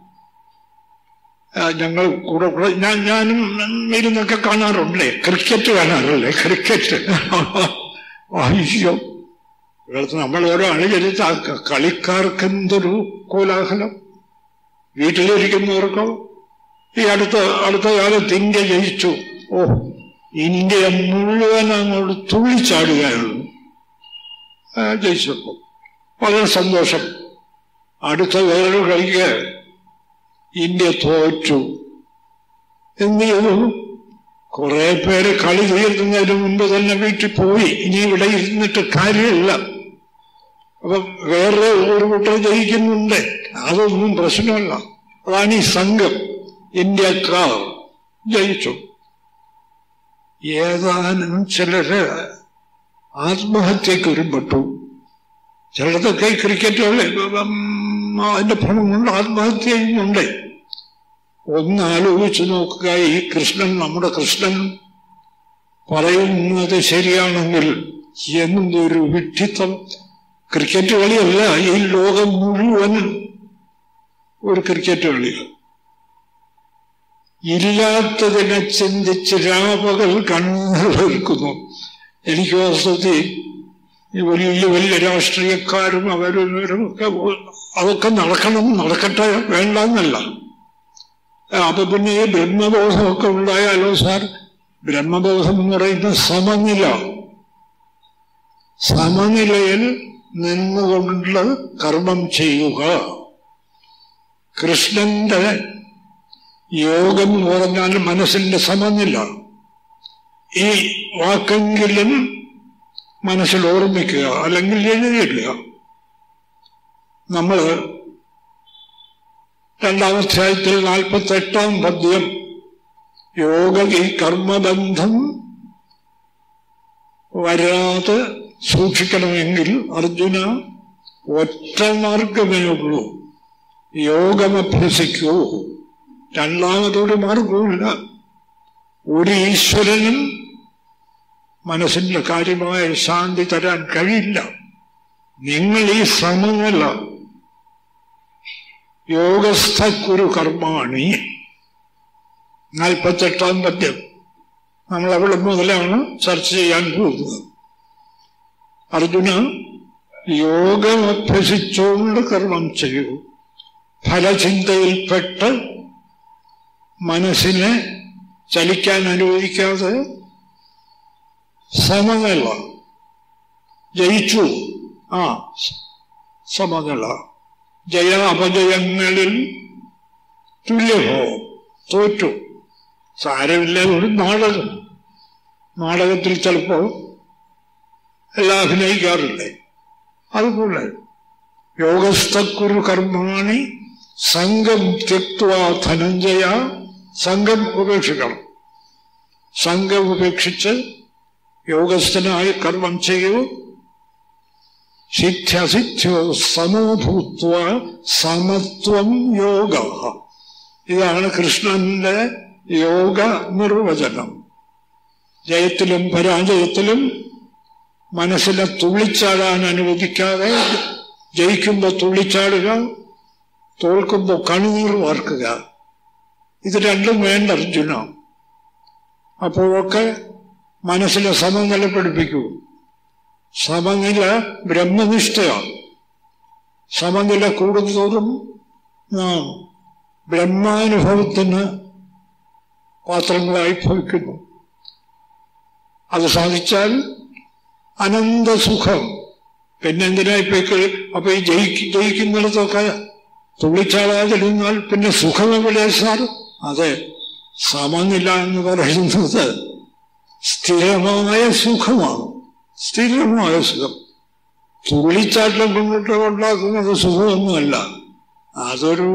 ആ, ഞങ്ങൾ കൂടെ കൂടെ ഞാൻ ഞാനും ഇരുന്നൊക്കെ കാണാറുണ്ടല്ലേ ക്രിക്കറ്റ് കാണാറില്ലേ ക്രിക്കറ്റ് അയ്യോ ഇവിടുത്തെ നമ്മൾ ഓരോ അണിചരിച്ച കളിക്കാർക്ക് എന്തൊരു കോലാഹലം വീട്ടിലിരിക്കുന്നവർക്കോ ഈ അടുത്ത അടുത്ത കാലത്ത് ഇന്ത്യ ജയിച്ചു ഓ ഇന്ത്യ മുഴുവൻ അങ്ങോട്ട് തുള്ളിച്ചാടുകയുള്ളൂ ആ, ജയിച്ചപ്പോ വളരെ സന്തോഷം അടുത്ത വേറൊരു കളിക്ക് ഇന്ത്യ തോറ്റു എന്ത് ചെയ്തു കുറെ പേര് കളി തീർക്കുന്നതിന് മുമ്പ് തന്നെ വീട്ടിൽ പോയി ഇനി ഇവിടെ ഇരുന്നിട്ട് കാര്യമില്ല അപ്പൊ വേറെ ഒരു കൂട്ടർ ജയിക്കുന്നുണ്ട് അതൊന്നും പ്രശ്നമല്ല അതാണ് ഈ സംഘം ഇന്ത്യക്കാർ ജയിച്ചു ഏതാനും ചിലര് ആത്മഹത്യക്ക് ഒരുമ്പെട്ടു ചിലതൊക്കെ ക്രിക്കറ്റുകൾ അതിന്റെ ഭ്രമം കൊണ്ട് ആത്മഹത്യ ചെയ്യുന്നുണ്ട് ഒന്ന് ആലോചിച്ചു നോക്കുക ഈ കൃഷ്ണൻ നമ്മുടെ കൃഷ്ണൻ പറയുന്നത് ശരിയാണെങ്കിൽ എന്തൊരു വിഡ്ഢിത്തം ക്രിക്കറ്റ് കളിയല്ല ഈ ലോകം മുഴുവൻ ഒരു ക്രിക്കറ്റ് കളിയാണ് ഇല്ലാത്തതിനെ ചിന്തിച്ച് രാപകൽ കണ്ണുകൾ തീർക്കുന്നു എനിക്ക് വാസ്തവത്തിൽ ഈ വലിയ വലിയ രാഷ്ട്രീയക്കാരും അവരും ഇവരും ഒക്കെ അതൊക്കെ നടക്കണം നടക്കട്ടെ വേണ്ടെന്നല്ല അപ്പൊ പിന്നെ ഈ ബ്രഹ്മബോധമൊക്കെ ഉണ്ടായാലോ സാർ ബ്രഹ്മബോധം എന്ന് പറയുന്ന സമനില സമനിലയിൽ നിന്നുകൊണ്ട് കർമ്മം ചെയ്യുക കൃഷ്ണന്റെ യോഗം എന്ന് പറഞ്ഞാൽ മനസ്സിന്റെ സമനില ഈ വാക്കെങ്കിലും മനസ്സിൽ ഓർമ്മിക്കുക അല്ലെങ്കിൽ എഴുതിയിടുക നമ്മൾ രണ്ടാമധ്യായത്തിൽ നാൽപ്പത്തി എട്ടാം പദ്യം യോഗ ഈ കർമ്മബന്ധം വരാതെ സൂക്ഷിക്കണമെങ്കിൽ അർജുന ഒറ്റ മാർഗമേ ഉള്ളൂ യോഗമഭ്യസിക്കൂ രണ്ടാമതൊരു മാർഗവുമില്ല ഒരു ഈശ്വരനും മനസ്സിന്റെ കാര്യമായ ശാന്തി തരാൻ കഴിയില്ല നിങ്ങൾ ഈ ശ്രമമല്ല യോഗസ്ഥക്കുരു കർമാണി നാൽപ്പത്തെട്ടാം പദ്യം നമ്മൾ അവിടെ മുതലാണ് ചർച്ച ചെയ്യാൻ പോകുന്നത് അർജുന യോഗം അഭ്യസിച്ചുകൊണ്ട് കർമ്മം ചെയ്യൂ ഫലചിന്തയിൽപ്പെട്ട് മനസ്സിനെ ചലിക്കാൻ അനുവദിക്കാതെ സമനില ജയിച്ചു ആ സമനില ജയ അപജയങ്ങളിൽ തുല്യഭാവം തോറ്റു സാരമില്ല ഒരു നാടകം നാടകത്തിൽ ചിലപ്പോൾ എല്ലാം അഭിനയിക്കാറില്ലേ അതുപോലെ യോഗസ്ഥക്കുരു കർമാണി സംഘം ത്യക്വ ധനഞ്ജയ സംഘം ഉപേക്ഷിക്കണം സംഘം ഉപേക്ഷിച്ച് യോഗസ്ഥനായി കർമ്മം ചെയ്യൂ സിദ്ധ്യസിദ്ധ്യോ സമോഭൂത്വ സമത്വം യോഗ ഇതാണ് കൃഷ്ണന്റെ യോഗ നിർവചനം ജയത്തിലും പരാജയത്തിലും മനസ്സിനെ തുള്ളിച്ചാടാൻ അനുവദിക്കാതെ ജയിക്കുമ്പോൾ തുള്ളിച്ചാടുക തോൽക്കുമ്പോൾ കണ്ണുനീർ വാർക്കുക ഇത് രണ്ടും വേണ്ട അർജുന അപ്പോഴൊക്കെ മനസ്സിലെ സമനില പഠിപ്പിക്കൂ സമനില ബ്രഹ്മനിഷ്ഠയാണ് സമനില കൂടുന്തോറും നാം ബ്രഹ്മാനുഭവത്തിന് പാത്രങ്ങളായി ഭവിക്കുന്നു അത് സാധിച്ചാൽ അനന്തസുഖം പിന്നെന്തിനാ ഇപ്പൊ അപ്പൊ ഈ ജയിക്ക് ജയിക്കുന്നിടത്തൊക്കെ തുള്ളിച്ചാടാതിരുന്നാൽ പിന്നെ സുഖം എവിടെ സാർ അതെ സമനില എന്ന് പറയുന്നത് സ്ഥിരമായ സുഖമാണ് സ്ഥിരമായ സുഖം തുള്ളിച്ചാട്ടം കൊണ്ടിട്ട് ഉണ്ടാക്കുന്നത് സുഖമൊന്നുമല്ല അതൊരു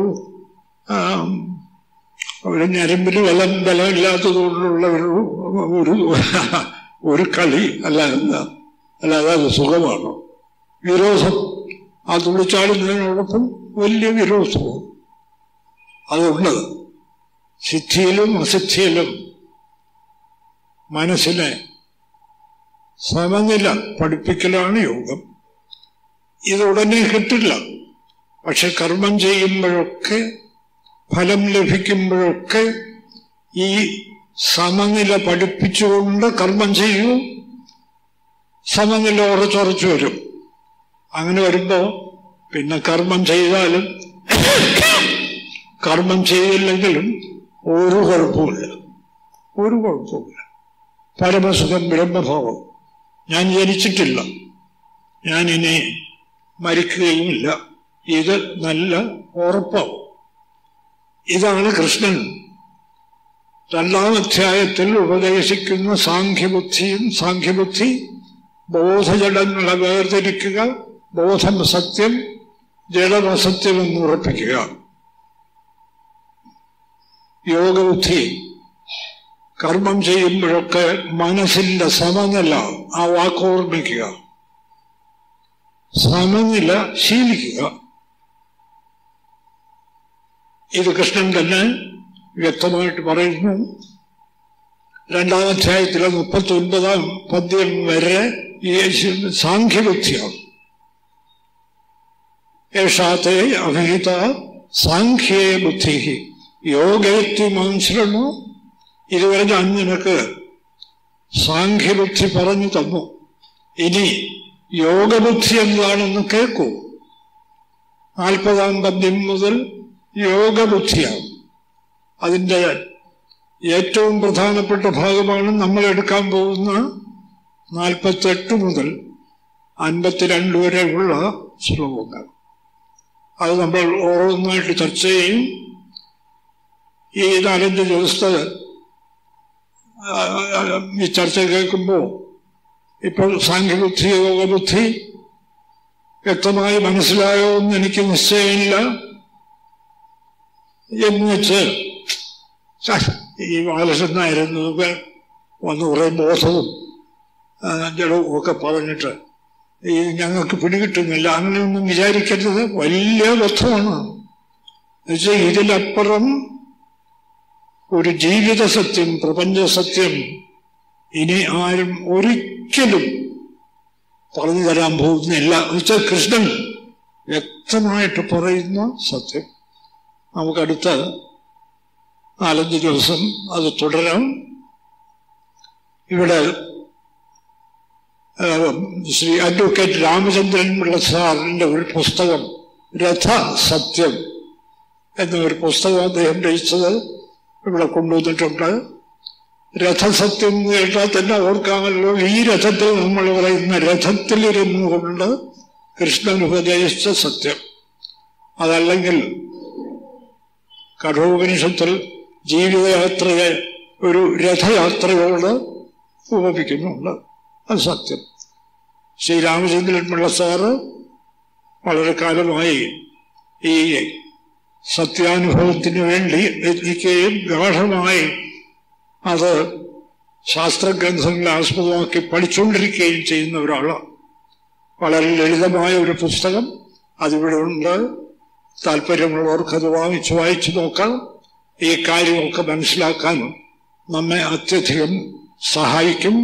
ഒരു ഞരമ്പിന് ബലം ബലമില്ലാത്തത് കൊണ്ടുള്ള ഒരു ഒരു ഒരു കളി അല്ല എന്താ അല്ലാതെ അത് സുഖമാണ് വിരോധം ആ തുള്ളിച്ചാടുന്നതിനോടൊപ്പം വലിയ വിരോധവും അതുണ്ട് സിദ്ധിയിലും അസിദ്ധിയിലും മനസ്സിനെ സമനില പഠിപ്പിക്കലാണ് യോഗം ഇതുടനെ കിട്ടില്ല പക്ഷെ കർമ്മം ചെയ്യുമ്പോഴൊക്കെ ഫലം ലഭിക്കുമ്പോഴൊക്കെ ഈ സമനില പഠിപ്പിച്ചുകൊണ്ട് കർമ്മം ചെയ്യൂ സമനില ഉറച്ചുറച്ചു വരും അങ്ങനെ വരുമ്പോ പിന്നെ കർമ്മം ചെയ്താലും കർമ്മം ചെയ്തില്ലെങ്കിലും ഒരു കുഴപ്പമില്ല ഒരു കുഴപ്പമില്ല പരമസുഖം ബ്രഹ്മഭാവം ഞാൻ ജനിച്ചിട്ടില്ല ഞാൻ ഇനി മരിക്കുകയുമില്ല ഇത് നല്ല ഉറപ്പാവും ഇതാണ് കൃഷ്ണൻ രണ്ടാം അധ്യായത്തിൽ ഉപദേശിക്കുന്ന സാഖ്യബുദ്ധിയും സാഖ്യബുദ്ധി ബോധജടങ്ങളെ വേർതിരിക്കുക ബോധം സത്യം ജഡമസത്യമെന്ന് ഉറപ്പിക്കുക യോഗബുദ്ധി കർമ്മം ചെയ്യുമ്പോഴൊക്കെ മനസ്സിന്റെ സമനില ആ വാക്ക് ഓർമ്മിക്കുക സമനില ശീലിക്കുക ഇത് കൃഷ്ണൻ തന്നെ വ്യക്തമായിട്ട് പറയുന്നു രണ്ടാം അധ്യായത്തിലെ മുപ്പത്തി ഒൻപതാം പദ്യം വരെ ഈ സാഖ്യബുദ്ധിയാണ് യേഷാത്തെ അഭിഹിത സാഖ്യേ ബുദ്ധി യോഗയത്തി മനസ്സിലണോ ഇതുവരെ ഞാൻ നിനക്ക് സാഖ്യബുദ്ധി പറഞ്ഞു തന്നു ഇനി യോഗബുദ്ധി എന്താണെന്ന് കേൾക്കൂ നാൽപ്പതാം പദ്യം മുതൽ യോഗബുദ്ധിയാവും അതിൻ്റെ ഏറ്റവും പ്രധാനപ്പെട്ട ഭാഗമാണ് നമ്മൾ എടുക്കാൻ പോകുന്ന നാൽപ്പത്തെട്ട് മുതൽ അൻപത്തിരണ്ട് വരെയുള്ള ശ്ലോകങ്ങൾ അത് നമ്മൾ ഓരോന്നായിട്ട് ചർച്ച ചെയ്യും ഈ നാലഞ്ച് ദിവസത്തെ ആ, ആ, ഈ ചർച്ച കേൾക്കുമ്പോൾ ഇപ്പോൾ സാഖ്യബുദ്ധി യോഗബുദ്ധി വ്യക്തമായി മനസ്സിലായോ എന്ന് എനിക്ക് നിശ്ചയമില്ല എന്ന് വെച്ച് ഛ, ഈ ബാലകൃഷ്ണനായിരുന്നു വന്ന് കുറേ ബോധവും ആ, ജഡവും ഒക്കെ പറഞ്ഞിട്ട് ഈ ഞങ്ങൾക്ക് പിടികിട്ടുന്നില്ല അങ്ങനെയൊന്നും വിചാരിക്കരുത് വലിയ ബോധമാണ് എന്നുവെച്ചാൽ ഇതിലപ്പുറം ഒരു ജീവിത സത്യം പ്രപഞ്ച സത്യം ഇനി ആരും ഒരിക്കലും പറഞ്ഞു തരാൻ പോകുന്നില്ല എന്നുവെച്ചാൽ കൃഷ്ണൻ വ്യക്തമായിട്ട് പറയുന്ന സത്യം നമുക്കടുത്ത നാലഞ്ച് ദിവസം അത് തുടരാം ഇവിടെ ആ, ശ്രീ അഡ്വക്കേറ്റ് രാമചന്ദ്രൻ പിള്ള സാറിന്റെ ഒരു പുസ്തകം രഥ സത്യം എന്ന ഒരു പുസ്തകം അദ്ദേഹം രചിച്ചത് ഇവിടെ കൊണ്ടുവന്നിട്ടുണ്ട് രഥസത്യം എന്ന് കേട്ടാൽ തന്നെ ഓർക്കാമല്ലോ ഈ രഥത്തിൽ നമ്മൾ പറയുന്ന രഥത്തിലിരുന്നു കൊണ്ട് കൃഷ്ണൻ ഉപദേശിച്ച സത്യം അതല്ലെങ്കിൽ കഠോപനിഷത്തിൽ ജീവിതയാത്രയെ ഒരു രഥയാത്രയോട് ഉപമിക്കുന്നുണ്ട് അത് സത്യം ശ്രീരാമചന്ദ്രൻ പിള്ള സാറ് വളരെ കാലമായി ഈ സത്യാനുഭവത്തിന് വേണ്ടി എത്തിക്കുകയും ഗാഠമായി അത് ശാസ്ത്രഗ്രന്ഥങ്ങളെ ആസ്പദമാക്കി പഠിച്ചുകൊണ്ടിരിക്കുകയും ചെയ്യുന്ന ഒരാളാണ് വളരെ ലളിതമായ ഒരു പുസ്തകം അതിവിടെ ഉണ്ട് താല്പര്യമുള്ളവർക്ക് അത് വാങ്ങിച്ച് വായിച്ചു നോക്കാം ഈ കാര്യമൊക്കെ മനസ്സിലാക്കാൻ നമ്മെ അത്യധികം സഹായിക്കും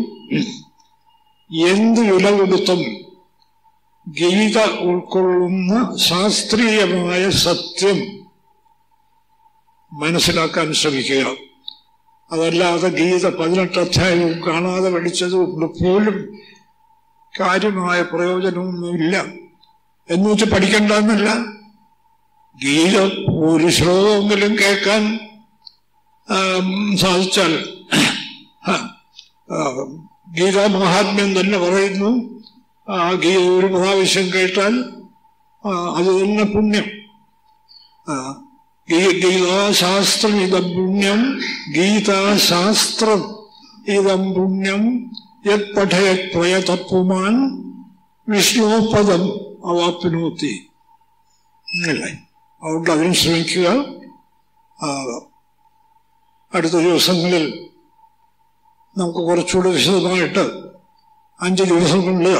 എന്ത് വില കൊടുത്തും ഗീത ഉൾക്കൊള്ളുന്ന ശാസ്ത്രീയമായ സത്യം മനസ്സിലാക്കാൻ ശ്രമിക്കുക അതല്ലാതെ ഗീത പതിനെട്ട് അധ്യായവും കാണാതെ പഠിച്ചതുകൊണ്ട് പോലും കാര്യമായ പ്രയോജനമൊന്നുമില്ല എന്ന് വെച്ച് പഠിക്കണ്ടെന്നല്ല ഗീത ഒരു ശ്ലോകമെങ്കിലും കേൾക്കാൻ ആം, സാധിച്ചാൽ ആ, ആ, ഗീതാ മഹാത്മ്യം തന്നെ പറയുന്നു ആ ഗീത ഒരു പ്രാവശ്യം കേട്ടാൽ ആ, അത് തന്നെ പുണ്യം ആ, ഗീ- ഗീതാശാസ്ത്രം ഇതം പുണ്യം ഗീതാശാസ്ത്രം ഇതം പുണ്യം യത് പഠയത് പ്രയതപ്പുമാൻ വിഷ്ണുപദം അവാപ്പിനോത്തി അല്ലേ അതുകൊണ്ട് അതിന് ശ്രമിക്കുക ആ, അടുത്ത ദിവസങ്ങളിൽ നമുക്ക് കുറച്ചുകൂടി വിശദമായിട്ട് അഞ്ച് ദിവസം കൊണ്ട്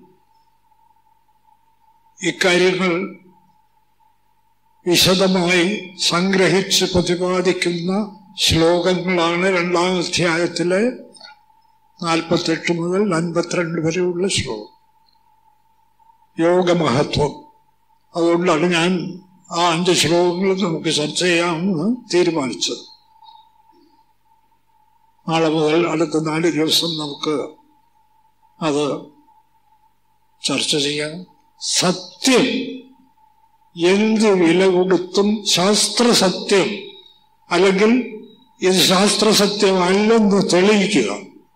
ഇക്കാര്യങ്ങൾ വിശദമായി സംഗ്രഹിച്ച് പ്രതിപാദിക്കുന്ന ശ്ലോകങ്ങളാണ് രണ്ടാം അധ്യായത്തിലെ നാൽപ്പത്തെട്ട് മുതൽ അൻപത്തിരണ്ട് വരെയുള്ള ശ്ലോകം യോഗമഹത്വം അതുകൊണ്ടാണ് ഞാൻ ആ അഞ്ച് ശ്ലോകങ്ങൾ നമുക്ക് ചർച്ച ചെയ്യാമെന്ന് തീരുമാനിച്ചത് നാളെ മുതൽ അടുത്ത നാല് ദിവസം നമുക്ക് അത് ചർച്ച ചെയ്യാം സത്യം എന്ത് വില കൊടുത്തും ശാസ്ത്രസത്യം അല്ലെങ്കിൽ ഇത് ശാസ്ത്രസത്യമല്ലെന്ന് തെളിയിക്കുക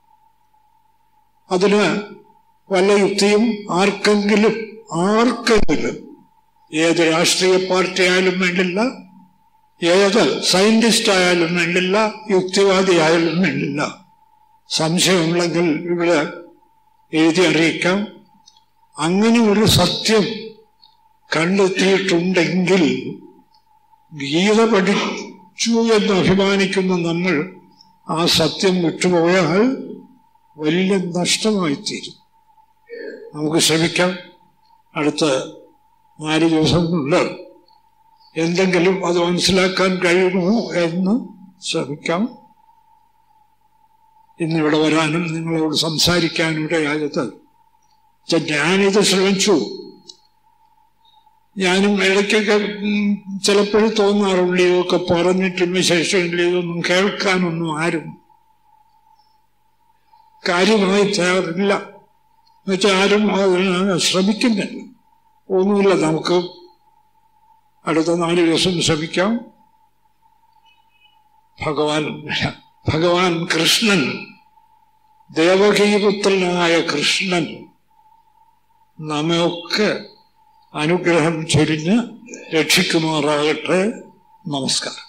അതിന് വല്ല യുക്തിയും ആർക്കെങ്കിലും ആർക്കെങ്കിലും ഏത് രാഷ്ട്രീയ പാർട്ടി ആയാലും വേണ്ടില്ല ഏത് സയന്റിസ്റ്റ് ആയാലും വേണ്ടില്ല യുക്തിവാദി ആയാലും വേണ്ടില്ല സംശയമുണ്ടെങ്കിൽ ഇവിടെ എഴുതി അറിയിക്കാം അങ്ങനെ ഒരു സത്യം കണ്ടെത്തിയിട്ടുണ്ടെങ്കിൽ ഗീത പഠിച്ചു എന്ന് അഭിമാനിക്കുന്ന നമ്മൾ ആ സത്യം വിട്ടുപോയാൽ വലിയ നഷ്ടമായിത്തീരും നമുക്ക് ശ്രമിക്കാം അടുത്ത നാല് ദിവസം കൊണ്ട് എന്തെങ്കിലും അത് മനസ്സിലാക്കാൻ കഴിയുമോ എന്ന് ശ്രമിക്കാം ഇന്നിവിടെ വരാനും നിങ്ങളോട് സംസാരിക്കാനും ഇടയായത് ചെ- ഞാനിത് ശ്രമിച്ചു ഞാനും ഇടയ്ക്കൊക്കെ ഉം, ചിലപ്പോഴും തോന്നാറുണ്ട് ഇതൊക്കെ പറഞ്ഞിട്ടും വിശേഷമില്ല ഇതൊന്നും കേൾക്കാനൊന്നും ആരും കാര്യമായി തയ്യാറില്ല എന്നുവെച്ചാൽ ആരും അതിന് ശ്രമിക്കുന്നില്ല ഒന്നുമില്ല നമുക്ക് അടുത്ത നാല് ദിവസം ശ്രമിക്കാം ഭഗവാൻ ഭഗവാൻ കൃഷ്ണൻ ദേവകീപുത്രനായ കൃഷ്ണൻ നമ്മയൊക്കെ അനുഗ്രഹം ചൊരിഞ്ഞ് രക്ഷിക്കുമാറാകട്ടെ നമസ്കാരം